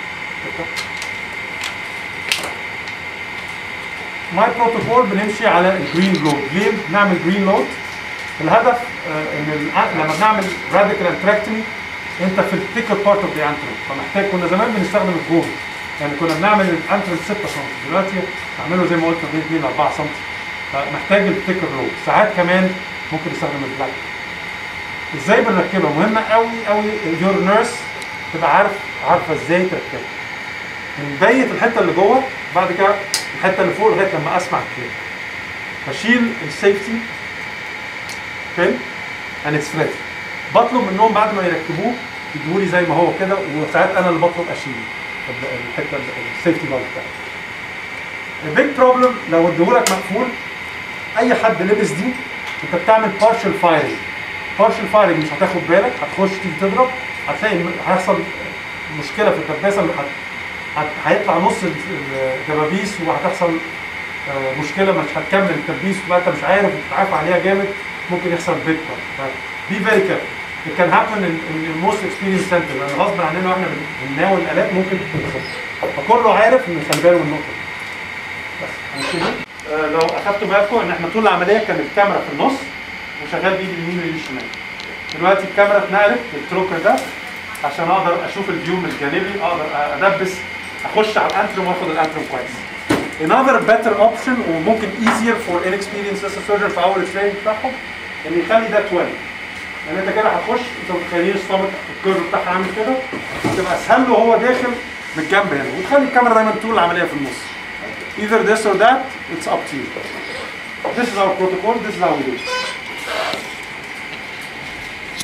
ماي بروتوكول بنمشي على الجرين لود ليه بنعمل جرين لود الهدف آه، ان الع- لما بنعمل راديكال انتراكتومي انت في الثيكر بارت اوف ذا انترم فمحتاج كنا زمان بنستخدم الجول يعني كنا بنعمل الانترم 6 سم دلوقتي نعمله زي ما قلت من 2 ل 4 سم فمحتاج الثيكر لود ساعات كمان ممكن نستخدم البلاك ازاي بنركبها مهمه قوي قوي يور نيرس تبقى عارف عارفه ازاي تركبها نبيت الحته اللي جوه بعد كده الحته اللي فوق لغايه لما اسمع الكلام بشيل السيفتي بين and it's ready بطلب منهم بعد ما يركبوه يدوا لي زي ما هو كده وساعات انا اللي بطلب اشيل ال- الحته السيفتي فالف بتاعتي البيج بروبلم لو اديهولك مقفول اي حد لبس دي انت بتعمل partial firing partial firing مش هتاخد بالك هتخش تيجي تضرب هتلاقي م- هيحصل مشكله في الدباسه اللي هت- هت- هيطلع نص الدبابيس وهتحصل آه، مشكله مش هتكمل التدبيس وبقى انت مش عارف وتتعافى عليها جامد ممكن يحصل بيج بي فيري كيرفل It can happen in, in the most experienced center لان غصب عننا واحنا بن- بنناول الالات ممكن تتخبط فكله عارف ان خلي باله من النقطه دي بس هنبتدي آه لو اخدتوا بالكم ان احنا طول العمليه كانت الكاميرا في النص وشغال بايدي اليمين وايدي الشمال دلوقتي الكاميرا اتنقلت للتروكر ده عشان اقدر اشوف الفيو من الجانبي اقدر ادبس اخش على الانترم واخد الانترم كويس another better option وممكن easier for inexperienced surgeon في اول التريننج بتاعهم ان يخلي ده 12 لان انت كده هتخش انت متخيلين الصامت الكيرف بتاعها عامل كده هتبقى اسهل له وهو داخل من الجنب هنا وتخلي الكاميرا دايما طول العمليه في النص either this or that it's up to you this is our protocol this is how we do it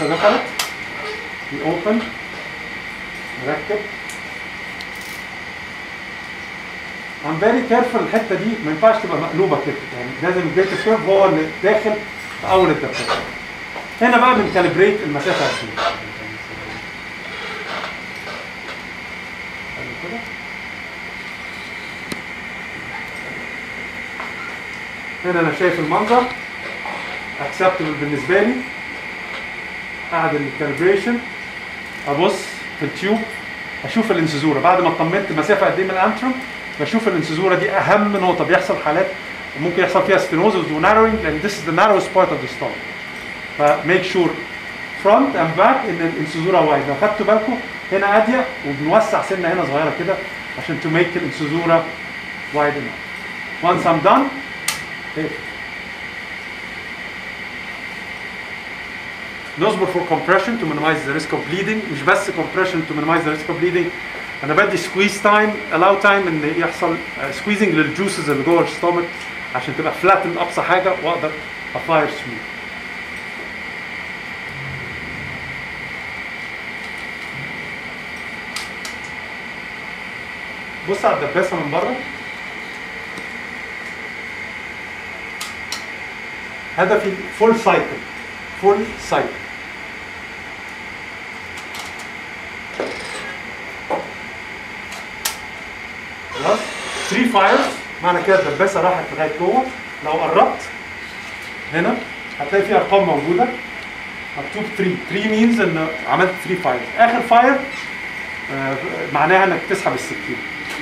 الدباسه دخلت اوبن نركب I'm very careful الحته دي ما ينفعش تبقى مقلوبه كده يعني لازم الجريت كيرف هو اللي داخل في اول الدباسه هنا بقى بنكاليبريت المسافه قد ايه حلو كده. هنا انا شايف المنظر اكسبتبل بالنسبه لي اعد الكالبريشن ابص في التيوب اشوف الانسزوره بعد ما اطمنت المسافه قد ايه من الانترم بشوف الانسزوره دي اهم نقطه بيحصل حالات ممكن يحصل فيها ستينوزز وناروينج لان this is the narrowest part of the stomach فميك شور فرونت اند باك ان الانسزوره وايد لو خدتوا بالكم هنا اضيق وبنوسع سنه هنا صغيره كده عشان تو ميك الانسزوره وايد enough once I'm done اقفل. نصبر for compression to minimize the risk of bleeding مش بس compression to minimize the risk of bleeding انا بدي squeeze time allow time ان يحصل uh, squeezing للجوسز اللي جوه الستومك عشان تبقى flattened اقصى حاجه واقدر افاير smooth بص على الدباسه من بره هدفي فول سايكل فول سايكل خلاص 3 فايرز معنى كده الدباسه راحت لغايه جوه لو قربت هنا هتلاقي في ارقام موجوده مكتوب 3 3 مينز ان عملت 3 فايرز اخر فاير آه، معناها انك تسحب السكين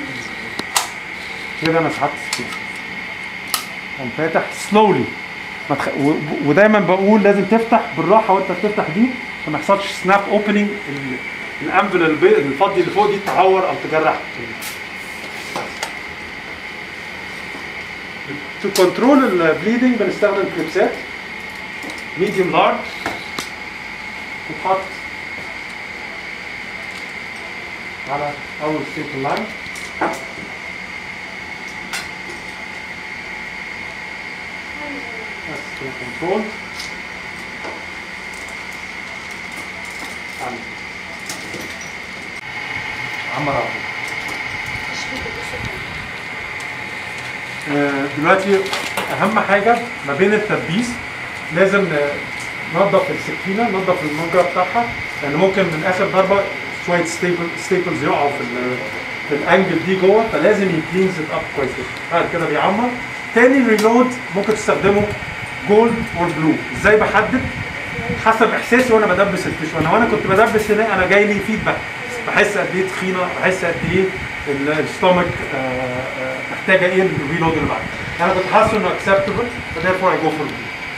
كده انا سحبت السكين قوم فاتح سلولي ما تخ... و... ودايما بقول لازم تفتح بالراحه وانت بتفتح دي عشان ما يحصلش سناب اوبننج الانفل البي... الفضي اللي فوق دي تعور او تجرح تو كنترول البليدنج بنستخدم كليبسات ميديوم لارج تتحط على اول ستيبل لاين بس كده كنترول عمر عبد آه، دلوقتي اهم حاجه ما بين التدبيس لازم ننظف السكينه ننظف المجرى بتاعها لان ممكن من اخر ضربه شويه ستيبل ستيبلز يقعوا في ال- في الانجل دي جوه فلازم يكلينز اب كويس جدا بعد كده بيعمر تاني ريلود ممكن تستخدمه جولد اور بلو ازاي بحدد حسب احساسي وانا بدبس التشو انا وانا كنت بدبس هنا انا جاي لي فيدباك بحس قد ايه تخينه بحس قد ايه الستومك محتاجه ايه الريلود اللي بعده انا كنت حاسس انه اكسبتبل فديرفور اي جو فور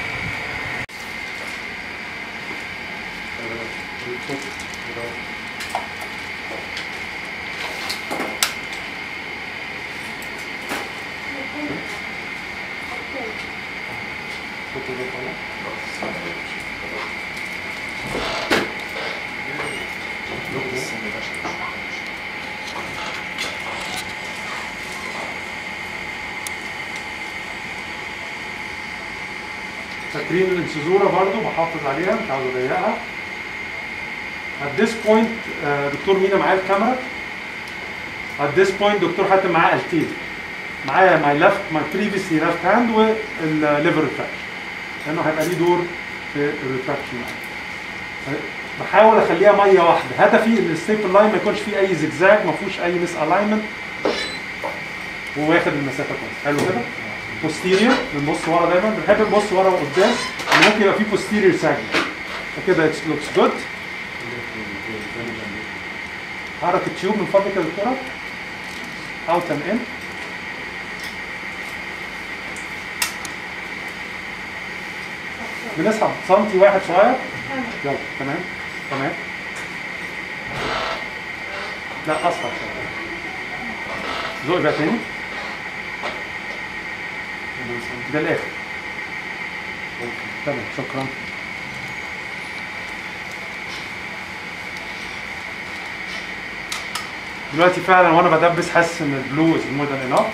فاكرين الانسزوره برضو بحافظ عليها مش عاوز اضيقها at this point آه، دكتور مينا معايا الكاميرا at this point دكتور حاتم معاه التين معايا ماي ليفت ماي بريفيسلي ليفت هاند والليفر ريتراكشن لانه هيبقى ليه دور في الريتراكشن بحاول اخليها ميه واحده هدفي ان الستيبل لاين ما يكونش فيه اي زجزاج ما فيهوش اي مس الاينمنت وواخد المسافه كويس حلو كده posterior بنبص ورا دايما بنحب نبص ورا وقدام ان ممكن يبقى فيه posterior segment فكده it looks good حرك التيوب من فضلك يا دكتوره out and in بنسحب سنتي واحد صغير يلا تمام تمام لا اسرع شويه زق بقى تاني ده الاخر تمام شكرا دلوقتي فعلا وانا بدبس حاسس ان البلو از مور ذان انف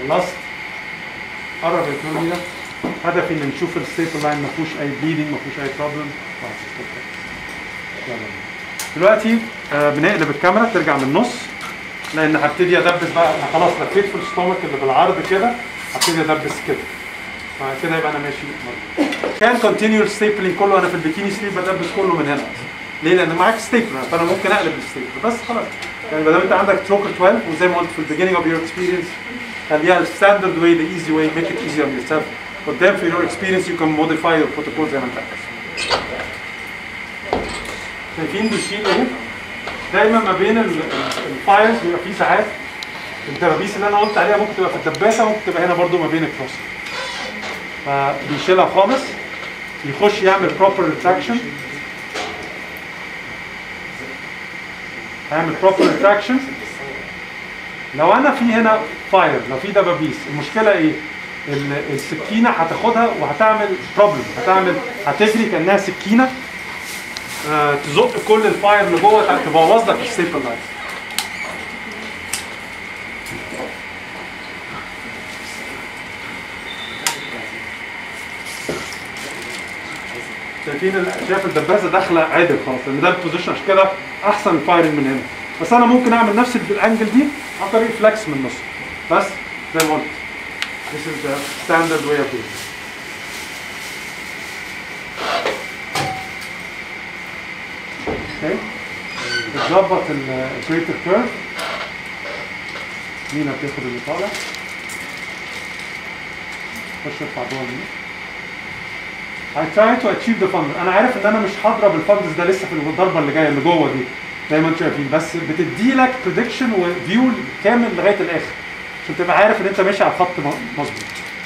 لاست قرب الكلور ده هدفي ان نشوف الستيبل لاين ما فيهوش اي بليدنج ما فيهوش اي بروبلم دلوقتي آه بنقلب الكاميرا ترجع من النص لان هبتدي ادبس بقى انا خلاص لفيت في الستومك اللي بالعرض كده هبتدي ادبس كده فكده يبقى انا ماشي برضه. كان كونتينيوال ستيبلينج كله وانا في البيكيني سليب بدبس كله من هنا ليه؟ لان معاك ستيبلر فانا ممكن اقلب الستيبلر بس خلاص يعني ما دام انت عندك تروكر 12 وزي ما قلت في البيجيننج اوف يور اكسبيرينس خليها الستاندرد واي ذا ايزي واي ميك ات ايزي اون يور سيلف قدام في يور اكسبيرينس يو كان موديفاي يور بروتوكول زي ما انت عايز شايفين بيشيل اهو دايما ما بين ال- ال- الفايلز بيبقى في ساعات الدبابيس اللي انا قلت عليها ممكن تبقى في الدباسه ممكن تبقى هنا برضو ما بين الكروس فبيشيلها خالص يخش يعمل بروبر ريتراكشن هيعمل بروبر ريتراكشن لو انا في هنا فاير لو في دبابيس المشكله ايه؟ ال- السكينه هتاخدها وهتعمل بروبلم هتعمل هتجري كانها سكينه آه، تزق كل الفاير اللي جوه تبوظ لك الستيبل لاين شايفين ال- شايف الدباسه داخله عدل خلاص لان ده البوزيشن عشان كده احسن الفايرنج من هنا بس انا ممكن اعمل نفس ال- الانجل دي عن طريق فلكس من النص بس زي ما قلت This is the standard way of doing it. اوكي بتظبط الكريتيف كيرف مينا بتاخد اللي طالع خش ارفع جوه المينا I try to achieve the fundus انا عارف ان انا مش هضرب الفندس ده لسه في الضربه اللي جايه اللي جوه دي زي ما انتم شايفين بس بتدي لك بريدكشن وفيو كامل لغايه الاخر عشان تبقى عارف ان انت ماشي على الخط م- مظبوط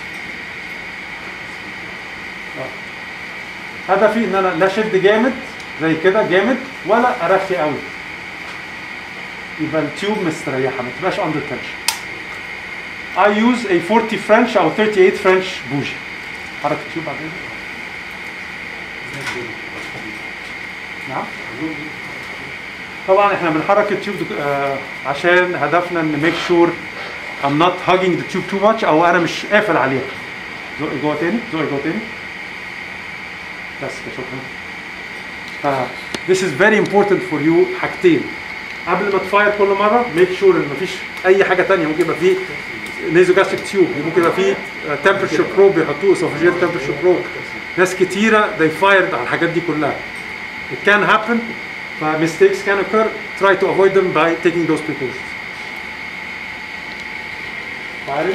آه. هدفي ان انا لا شد جامد زي كده جامد ولا ارخي قوي يبقى التيوب مستريحه ما تبقاش اندر تنشن I use a 40 French او 38 French بوجي حركة التيوب بعدين نعم طبعا احنا بنحرك التيوب دك- آه عشان هدفنا ان ميك شور I'm not hugging the tube too much او انا مش قافل عليها زقي جوه تاني زقي جوه تاني بس كده شكرا ف this is very important for you حاجتين قبل ما تفاير كل مره ميك شور ان مفيش اي حاجه تانية ممكن يبقى فيه نيزوجاستريك تيوب ممكن يبقى فيه تمبرتشر بروب بيحطوه اسوفاجيال تمبرتشر بروب ناس كتيره they fired على الحاجات دي كلها it can happen ف mistakes can occur try to avoid them by taking those precautions firing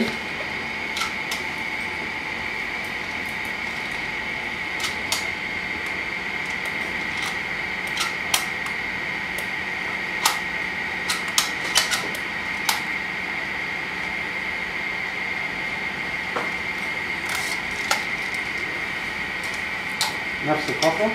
نفس الخطوة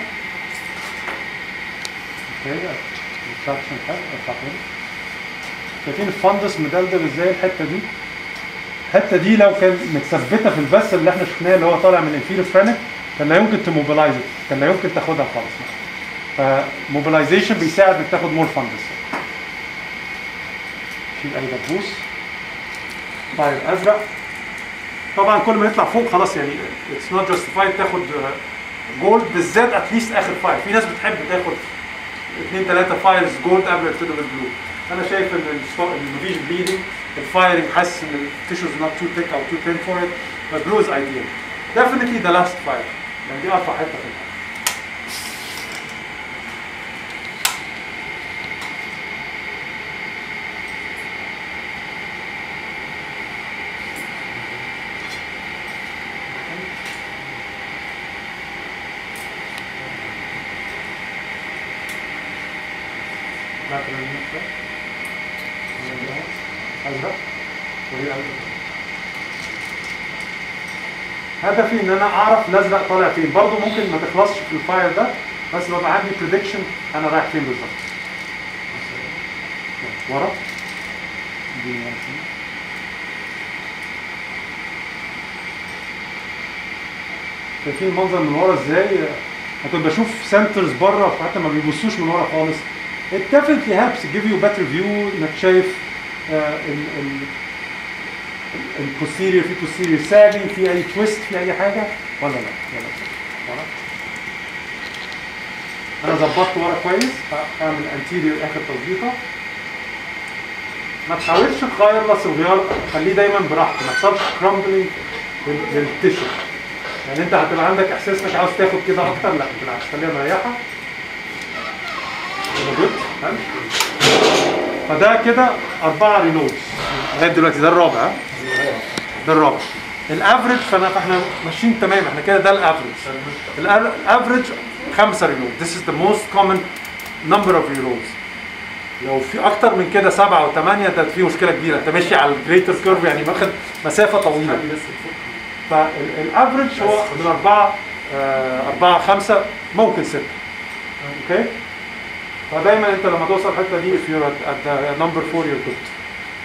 اوكي التراكشن حلو ارفع تاني شايفين الفندس مدلدل ازاي الحتة دي الحتة دي لو كان متثبتة في البث اللي احنا شفناه اللي هو طالع من الانفيريور فرينك كان لا يمكن تموبلايز كان لا يمكن تاخدها خالص فموبلايزيشن بيساعد انك تاخد مور فندس شيل اي دبوس طيب ازرق طبعا كل ما يطلع فوق خلاص يعني اتس نوت جاستيفايد تاخد جولد بالذات اتليست اخر فاير في ناس بتحب تاخد اثنين ثلاثه فايرز جولد قبل ما يبتدوا بالبلو انا شايف ان الستو- ان مفيش بليدنج الفايرنج حاسس ان التيشوز نوت تو ثيك او تو ثين فور ات فالبلو از ايديال ديفينتلي ذا لاست فاير يعني دي ارفع حته في الحياة. lateral movement شوية. ازرق ودي ازرق هدفي ان انا اعرف الازرق طالع فين برضه ممكن ما تخلصش في الفاير ده بس ببقى عندي بريدكشن انا رايح فين بالظبط ورا اديني ورا شوية. شايفين المنظر من ورا ازاي انا كنت بشوف سنترز بره حتى ما بيبصوش من ورا خالص it definitely helps give you better view انك شايف آه، ال ال البوستيريور في بوستيريور ساجنج في اي تويست في اي حاجه ولا لا يلا ورا. انا ظبطت ورا كويس هعمل انتيريور اخر تظبيطه ما تحاولش تغير راس الغيار خليه دايما براحته ما يحصلش كرامبلينج للتيشو يعني انت هتبقى عندك احساس انك عاوز تاخد كده اكتر لا بالعكس خليها مريحه كده جود حلو. فده كده اربعه ريلودز لغايه دلوقتي ده الرابع ها؟ ده الرابع الافريج فانا فاحنا ماشيين تمام احنا كده ده الافريج الافريج خمسه ريلود this is the most common number of reloads لو في اكتر من كده سبعه او ثمانيه ده في مشكله كبيره انت ماشي على الجريتر كيرف يعني واخد مسافه طويله فالافريج هو من اربعه آه، اربعه خمسه ممكن سته اوكي فدايما انت لما توصل الحته دي if you're at, at the number 4 you're good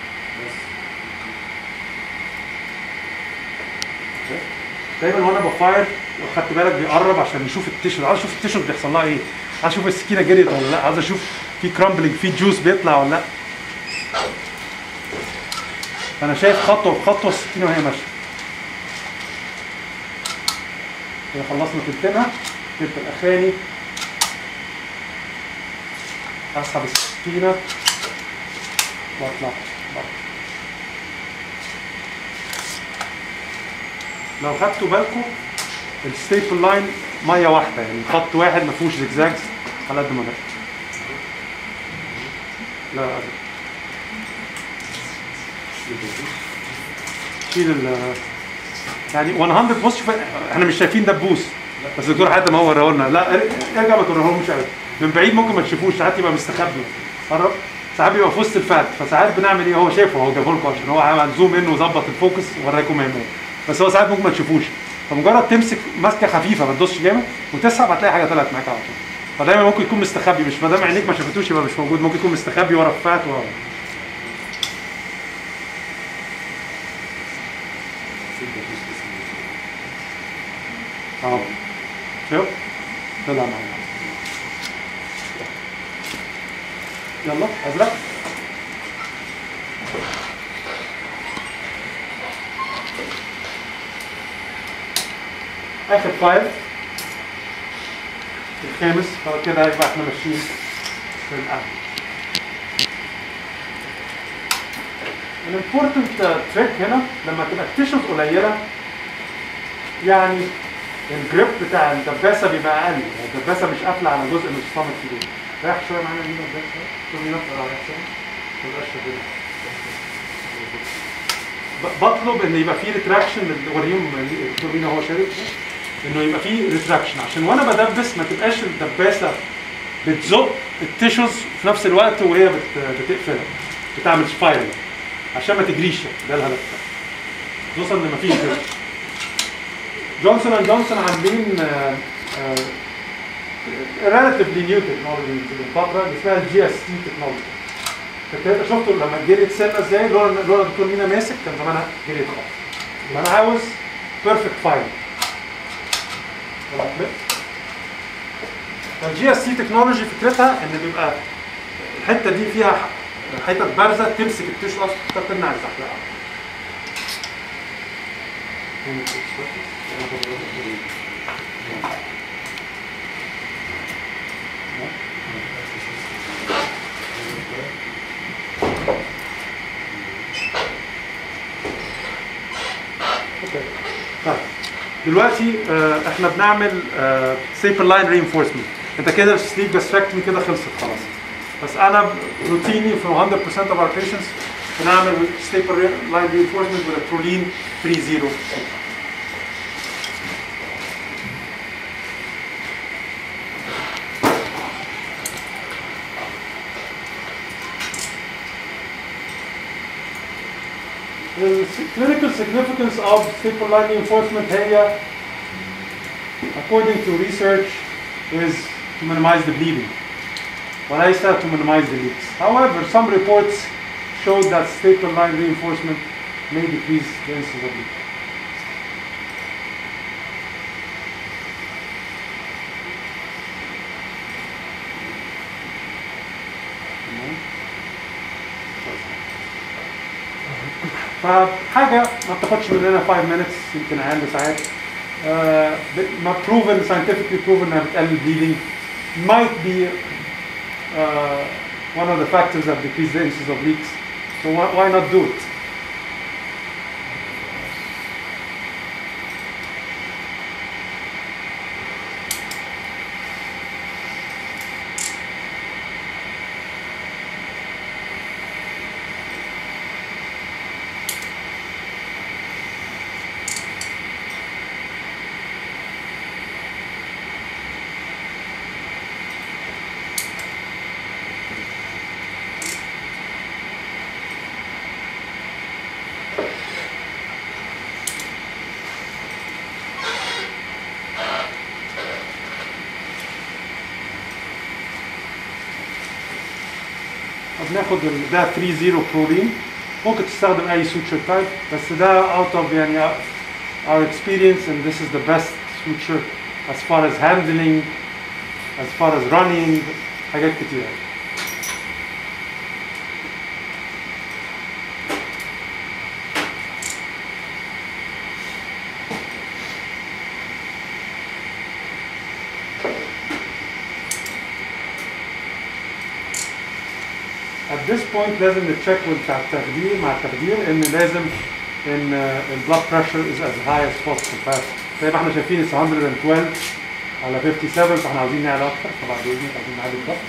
دايما وانا بفاير لو خدت بالك بيقرب عشان يشوف التيشو عايز اشوف التيشو بيحصل لها ايه عايز اشوف السكينه جريت ولا لا عايز اشوف في كرامبلينج في جوس بيطلع ولا لا فانا شايف خطوه بخطوه السكينه وهي ماشيه كده خلصنا تلتينها جبت الاخاني اسحب السكينه واطلع بره لو خدتوا بالكم الستيبل لاين ميه واحده يعني خط واحد ما فيهوش زجزاجز على قد ما ده لا لا أبدا. شيل ال يعني 100 بص شوف احنا مش شايفين دبوس بس الدكتور حاتم هو وراه لنا لا ارجع ما توريهمش قوي من بعيد ممكن ما تشوفوش ساعات يبقى مستخبي قرب ساعات بيبقى في وسط الفات فساعات بنعمل ايه هو شايفه هو جابه لكم عشان هو عمل زوم ان وظبط الفوكس وراكم هنا بس هو ساعات ممكن ما تشوفوش فمجرد تمسك ماسكه خفيفه ما تدوسش جامد وتسحب هتلاقي حاجه طلعت معاك على طول فدايما ممكن يكون مستخبي مش ما دام عينيك ما شافتوش يبقى مش موجود ممكن يكون مستخبي ورا الفات ورا اهو شوف طلع معانا يلا ازرق اخر فايل الخامس خلاص كده يبقى احنا ماشيين في الاهل الامبورتنت تريك هنا لما تبقى التيشوز قليله يعني الجريب بتاع الدباسه بيبقى اقل يعني الدباسه مش قافله على جزء من الصامت كبير رايح شويه معانا مين الدباسه شوف مين اكتر على احسن ما تبقاش شغال. ب- بطلب ان يبقى في ريتراكشن وريهم الدكتور مين هو شارك انه يبقى في ريتراكشن عشان وانا بدبس ما تبقاش الدباسه بتزق التيشوز في نفس الوقت وهي بت- بتقفلها بتعمل سبايرل عشان ما تجريش ده الهدف خصوصا ان مفيش كده جونسون اند جونسون عاملين ريلاتيفلي نيو تكنولوجي من فتره اللي اسمها الجي اس تي تكنولوجي فكده شفتوا لما جريت سنه ازاي لولا لولا الدكتور مينا ماسك كان زمانها جريت خالص يبقى انا عاوز بيرفكت فايل فالجي اس تي تكنولوجي فكرتها ان بيبقى الحته دي فيها حتت بارزه تمسك التيشو اصلا تمنع الزحلقه اوكي طيب دلوقتي آه، احنا بنعمل سيبر لاين رينفورسمنت انت كده السليب جاستراكتمي كده خلصت خلاص بس انا روتيني في 100% of our patients بنعمل ستيبر لاين رينفورسمنت with a Prolene 30 The clinical significance of staple line reinforcement هي according to research is to minimize the bleeding وليس to minimize the leaks. However, some reports showed that staple line reinforcement may decrease the incidence of leak. فحاجه ما بتاخدش مننا 5 minutes يمكن اقل ساعات آه، ب- ما proven scientifically proven انها بتقلل bleeding might be uh, one of the factors that decrease the incidence of leaks so why, why not do it بناخد ال- ده 3 بروتين ممكن تستخدم اي suture تايب بس ده out of يعني our experience and this is the best suture as far as handling as far as running حاجات كتير يعني. at this point لازم نتشيك بتاع التخدير مع التخدير ان لازم ان البلاد بريشر is as high as possible ف- زي ما احنا شايفين it's 112 على 57 فاحنا عاوزين نعلى اكتر فبعد اذنك عاوزين نعلي الضغط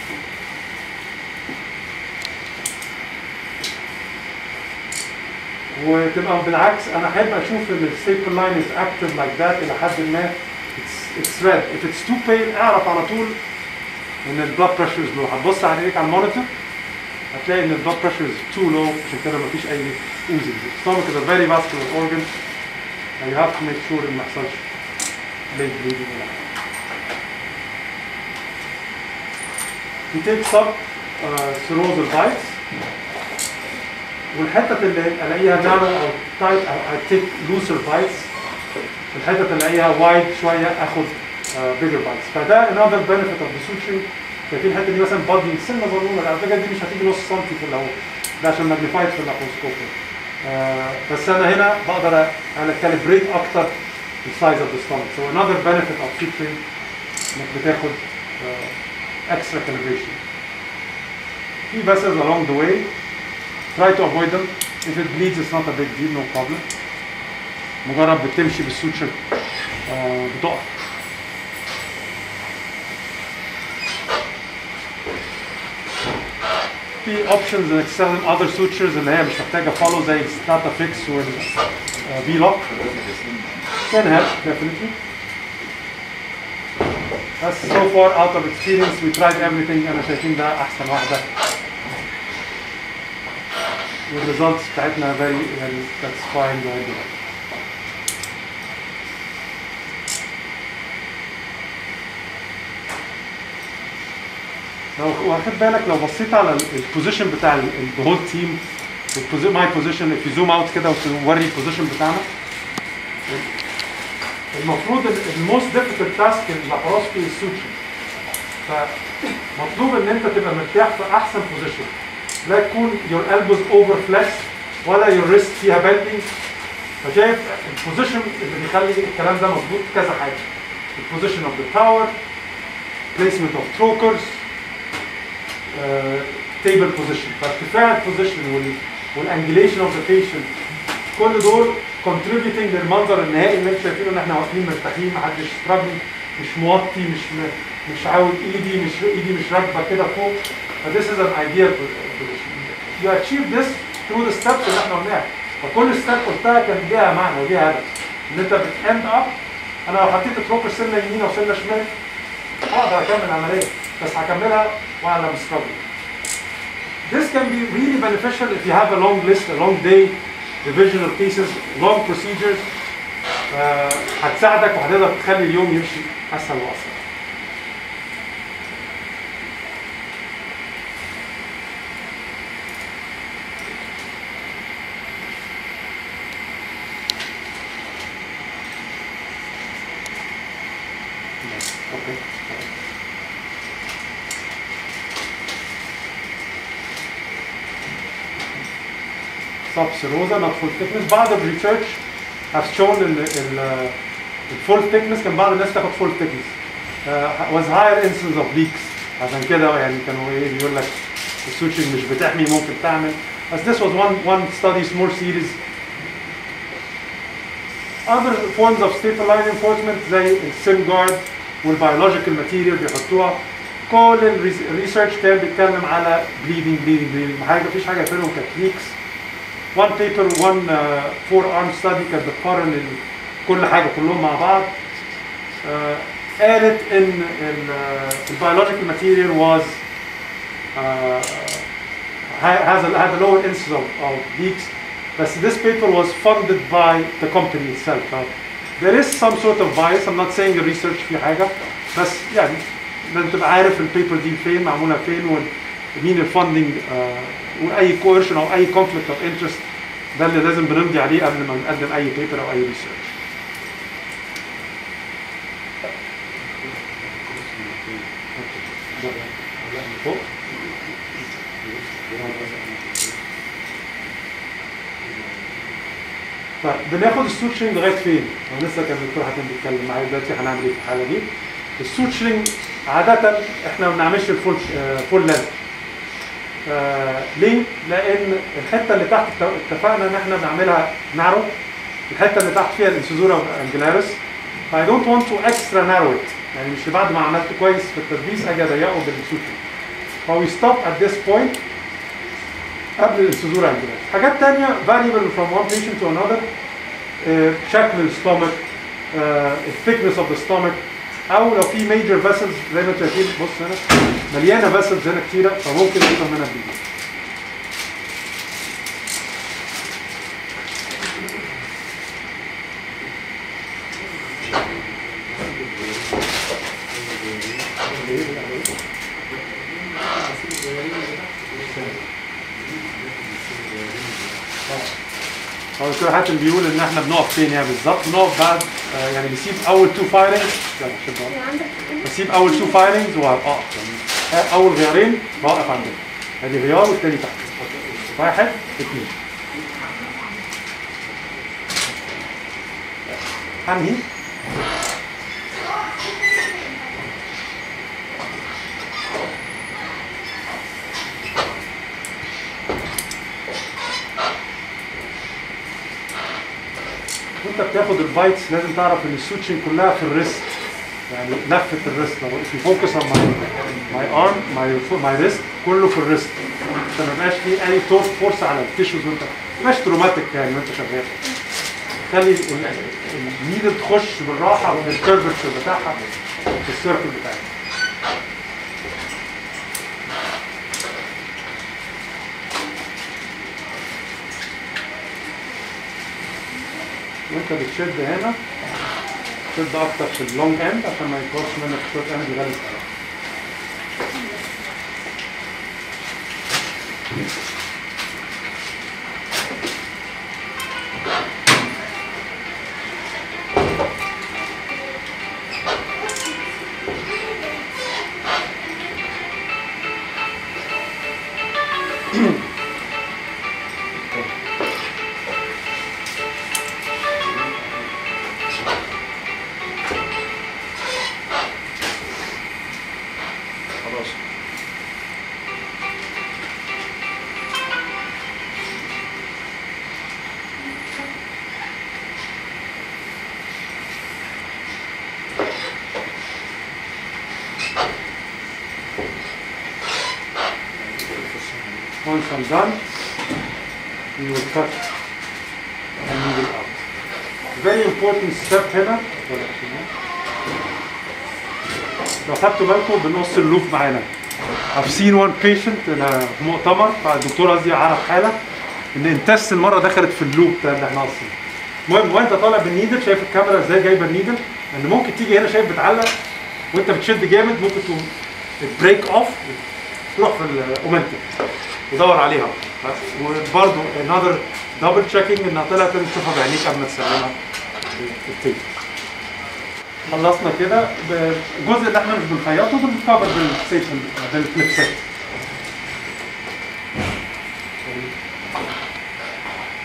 وتبقى بالعكس انا احب اشوف ان الستيبل لاين از اكتف لايك ذات الى حد ما اتس ريد if it's too pale اعرف على طول ان البلاد بريشر از لو هتبص عليك على المونيتور هتلاقي ان البلاد بريشر از تو لو عشان كده مفيش اي اوزنج stomach is a very vascular organ and you have to make sure ان ما يحصلش late bleeding ولا حاجه he takes up uh, serosal bites والحتة اللي الاقيها نارو او تايت I take looser bites الحتة اللي الاقيها وايد شوية اخد uh, bigger bites فده another benefit of the suturing شايفين الحتة دي مثلا بادي سنة صغنونة على فكرة دي مش هتيجي نص سنتي في الاول ده عشان ماجنيفايد في اللابروسكوب آه بس انا هنا بقدر انا كاليبريت اكتر السايز اوف ذا stomach so another benefit of suturing انك بتاخد uh, extra calibration في vessels along the way try to avoid them if it bleeds it's not a big deal no problem مجرد بتمشي بالسوتشر آه بتقف في اوبشنز انك تستخدم other sutures اللي هي مش محتاجه فولو زي الستاتا فيكس والفي لوك can help definitely بس so far out of experience we tried everything انا شايفين ده احسن واحده والريزلتس بتاعتنا very يعني satisfying لغايه دلوقتي لو واخد بالك لو بصيت على البوزيشن بتاع الهول تيم ماي بوزيشن في زوم اوت كده وتوري البوزيشن بتاعنا المفروض الموست ديفيكولت تاسك اللاباروسكي السوتشر فمطلوب ان انت تبقى مرتاح في احسن بوزيشن لا تكون يور elbows اوفر فليكس ولا يور ريست فيها بندنج فشايف البوزيشن اللي بيخلي الكلام ده مظبوط كذا حاجه البوزيشن اوف ذا تاور placement of trokers تيبل بوزيشن فارتفاع البوزيشن والانجليشن اوف ذا بيشنت كل دول contributing للمنظر النهائي اللي انتم شايفينه ان احنا واقفين مرتاحين محدش struggling مش موطي مش م- مش عاوز ايدي مش ايدي مش راكبه كده فوق ف this is an ideal position you achieve this through the steps اللي احنا قلناها فكل ستيب قلتها كان ليها معنى وليها هدف ان انت بتاند اب انا لو حطيت التروكر سنه يمين او سنه شمال اقدر اكمل العمليه بس هكملها وانا struggling This can be really beneficial if you have a long list, a long day, divisional cases, long procedures. آه، هتساعدك وهتقدر تخلي اليوم يمشي اسهل واسرع. Okay. stop serosa not full thickness بعض الريسيرش have shown ال ال الفول thickness كان بعض الناس تاخد full thickness uh, was higher incidence of leaks عشان كده يعني كانوا ايه بيقول لك السوتشنج مش بتحمي ممكن تعمل بس this was one one study small series other forms of stabilizing enforcement زي السيم جارد والبيولوجيكال ماتيريال بيحطوها كل الريسيرش كان بيتكلم على bleeding bleeding bleeding حاجه مفيش حاجه فيهم كانت leaks one paper one uh, four arm study كانت بتقارن ال- كل حاجه كلهم مع بعض uh, قالت ان البيولوجيكال ماتيريال was uh, ha- has a, had a lower incidence of, of leaks but this paper was funded by the company itself so there is some sort of bias I'm not saying the research في حاجة بس يعني لازم تبقى عارف البيبر دي فين معمولة فين ومين الفندنج واي كويرشن او اي كونفليكت اوف انترست ده اللي لازم بنمضي عليه قبل ما نقدم اي بيبر او اي ريسيرش فوق طيب بناخد السوتشنج لغايه فين؟ انا لسه كان الدكتور حاتم بيتكلم معايا دلوقتي هنعمل ايه في الحاله دي؟ السوتشنج عاده احنا ما بنعملش الفول فول لينث آه ليه؟ لان الحته اللي تحت ات- اتفقنا ان احنا بنعملها نارو الحته اللي تحت فيها الانسيزورا انجلاريس فاي دونت ونت تو اكسترا نارو ات يعني مش بعد ما عملت كويس في التدبيس اجي اضيقه بالسوتشنج فوي ستوب ات ذس بوينت قبل الانسيزورا انجلاريس حاجات تانية variable from one patient to another آه، شكل الستومك الثيكنس اوف ذا ستومك او لو في ميجر فيسلز زي ما انتم شايفين بص هنا مليانه فيسلز هنا كتيره فممكن يحصل منها بليدنج هو الدكتور حاتم بيقول ان احنا بنقف فين يعني بالظبط بنقف بعد آه، يعني بيسيب اول تو فايرنجز بسيب اول تو فايرنجز واقف يعني اول غيارين بوقف عندهم ادي غيار والتاني تحت واحد اثنين هنهي وانت بتاخد البايتس لازم تعرف ان السوتشنج كلها في الريست يعني لفه الريست لو if you focus on my my arm my fo- my wrist كله في الريست عشان ما يبقاش فيه اي تورك فورس على التيشوز وانت ما يبقاش تروماتيك يعني وانت شغال خلي ال- النيدل تخش بالراحه بالكيرفتشر بتاعها في السيركل بتاعها وانت بتشد هنا شد اكتر في اللونج اند عشان ما يكبرش منك الشورت اند يغلس عليك خلاص Once I'm done, we will cut and move it out. Very important step هنا لو خدتوا بالكم بنقص اللوف معانا. I've seen one patient أنا في مؤتمر فالدكتور قصدي عرف حالة إن انتست المرة دخلت في اللوب ده اللي احنا قاصين. المهم وانت طالع بالنيدل شايف الكاميرا ازاي جايبه النيدل ان ممكن تيجي هنا شايف بتعلق وانت بتشد جامد ممكن تقوم بريك اوف تروح في الاومنتم ودور عليها وبرده another دبل تشيكينج انها طلعت لازم تشوفها بعينيك قبل ما تسلمها التيب خلصنا كده الجزء اللي احنا مش بنخيطه ده بنكفر بالسيف بالكليبسات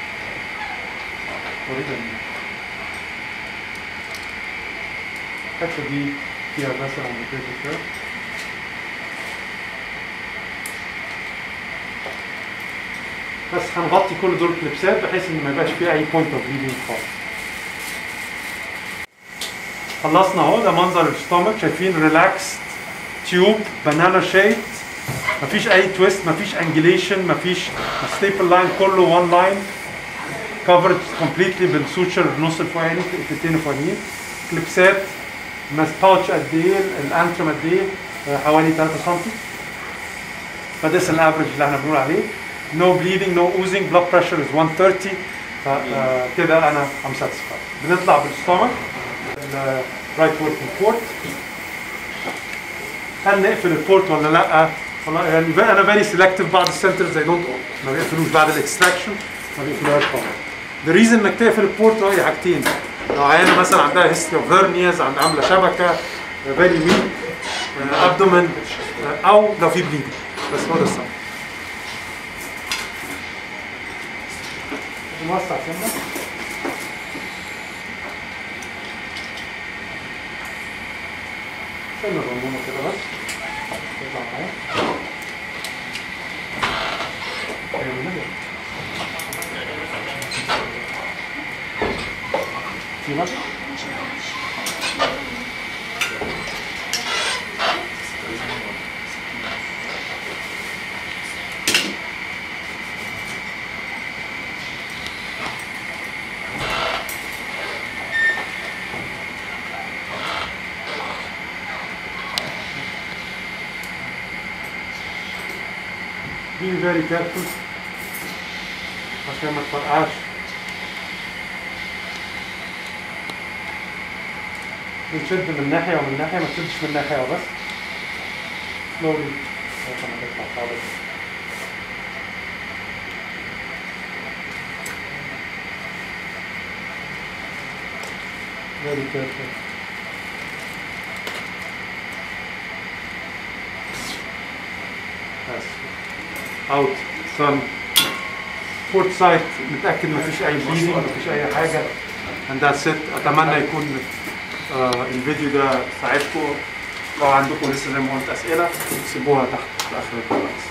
الحته دي فيها مثلا البيبي كيرف بس هنغطي كل دول كليبسات بحيث ان ما يبقاش فيه اي بوينت اوف بليدنج خالص خلصنا اهو ده منظر الستومك شايفين ريلاكس تيوب بانانا شيب مفيش اي تويست مفيش انجليشن مفيش ستيبل لاين كله وان لاين كفرد كومبليتلي بالسوتشر النص الفوقاني التلتين الفوقانيين كليبسات ماس باوتش قد ايه الانترم قد ايه آه، حوالي 3 سم فده الافرج اللي احنا بنقول عليه no bleeding no oozing blood pressure is 130 ف- آه، كده انا I'm satisfied بنطلع بالستومك الرايت وركينج بورت هل نقفل البورت ولا لا؟ والله يعني بقى انا فيري سيلكتيف بعض السنترز زي دونت ما بيقفلوش بعد الاكستراكشن ما بيقفلوهاش خالص. ذا ريزن انك تقفل البورت هي حاجتين لو عيانه مثلا عندها هيستري اوف هيرنياز عندها عامله شبكه فيري ويك ابدومن او لو في بليدنج بس هو ده السبب. نوسع سنه سنه صغنونه كده بس تطلع معايا أيوة، نجح. في بقى be very careful عشان ما تفرقعش بنشد من ناحية ومن ناحية ما تشدش من ناحية وبس slowly لغاية ما تطلع خالص very careful بس اوت sun port side متأكد ما فيش أي bleeding ما فيش أي حاجة and that's it أتمنى يكون آه الفيديو ده ساعدكم لو عندكم لسه زي ما قلت أسئلة سيبوها تحت في آخر الكومنتس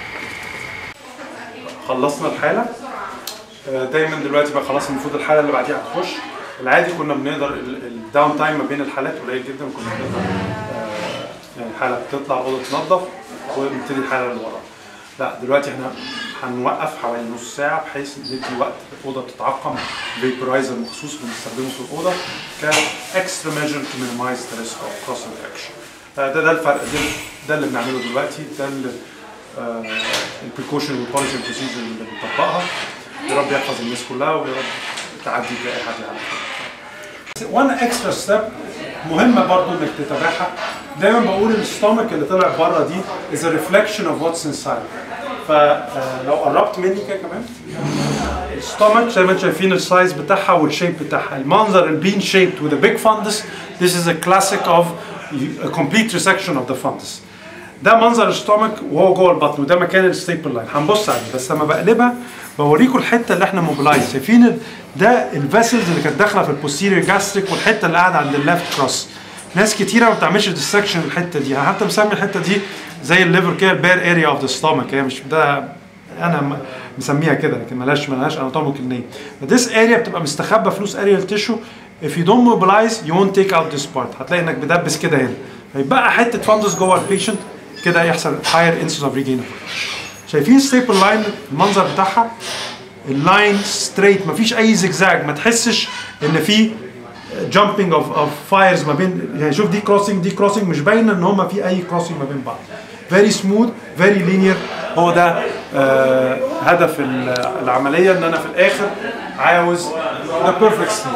خلصنا الحالة آه، دايما دلوقتي بقى خلاص المفروض الحالة اللي بعديها هتخش العادي كنا بنقدر الداون تايم ما بين الحالات قليل جدا كنا بنقدر آه، يعني الحالة بتطلع أوضة تنظف ونبتدي الحالة اللي وراها لا دلوقتي احنا هنوقف حوالي نص ساعة بحيث ندي وقت الأوضة تتعقم فيبرايزر مخصوص بنستخدمه في الأوضة كاكسترا ميجر تو مينيمايز ذا ريسك اوف كروس انفكشن ده ده الفرق ده, ده اللي بنعمله دلوقتي ده البريكوشن والبوليسي والبروسيجر اللي بنطبقها يا رب يحفظ الناس كلها ويا رب تعدي تلاقي حد يعرف وان اكسترا ستيب مهمه برضو انك تتابعها دايما بقول الستومك اللي طلع بره دي is a reflection of what's inside فلو قربت مني كده كمان الستومك زي ما انتم شايفين السايز بتاعها والشيب بتاعها المنظر البين shaped with a big fundus this is a classic of a complete resection of the fundus ده منظر الستومك وهو جوه البطن وده مكان الستيبل لاين هنبص عليه بس لما بقلبها بوريكم الحته اللي احنا موبلايز شايفين ال- ده الفاسلز اللي كانت داخله في البوستيريور جاستريك والحته اللي قاعده عند الليفت كروس ناس كتيره ما بتعملش ديسكشن الحته دي انا حتى مسمي الحته دي زي الليفر كده البير اريا اوف ذا ستومك هي مش ده انا م- مسميها كده لكن ملهاش ملهاش اناتوميكال نيم this area بتبقى مستخبى فلوس اريال تيشو if you don't mobilize you won't take out this part هتلاقي انك بدبس كده هنا فيبقى حته فندس جوه البيشنت كده يحصل higher incidence of regain شايفين ستيبل لاين المنظر بتاعها اللاين ستريت مفيش اي زجزاج ما تحسش ان في جامبنج اوف اوف فايرز ما بين يعني شوف دي كروسنج دي كروسنج مش باينه ان هما في اي كروسنج ما بين بعض فيري سموث فيري لينير هو ده آه هدف ال- العمليه ان انا في الاخر عاوز ده بيرفكت سليب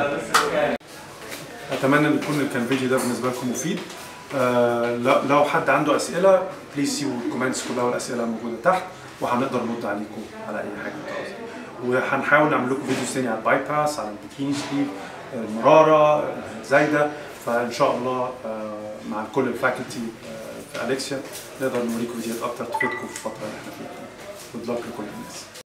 اتمنى ان يكون كان الفيديو ده بالنسبه لكم مفيد آه لو- لو حد عنده اسئله بليز سيبوا الكومنتس كلها والاسئله موجوده تحت وهنقدر نرد عليكم على اي حاجه انتوا عاوزينها وهنحاول نعمل لكم فيديوز تاني على الباي باس على البيكيني سليب المراره الزايده فان شاء الله آه مع كل الفاكولتي آه في اليكسيا نقدر نوريكم فيديوهات اكتر تفيدكم في الفتره اللي احنا فيها. Good luck لكل الناس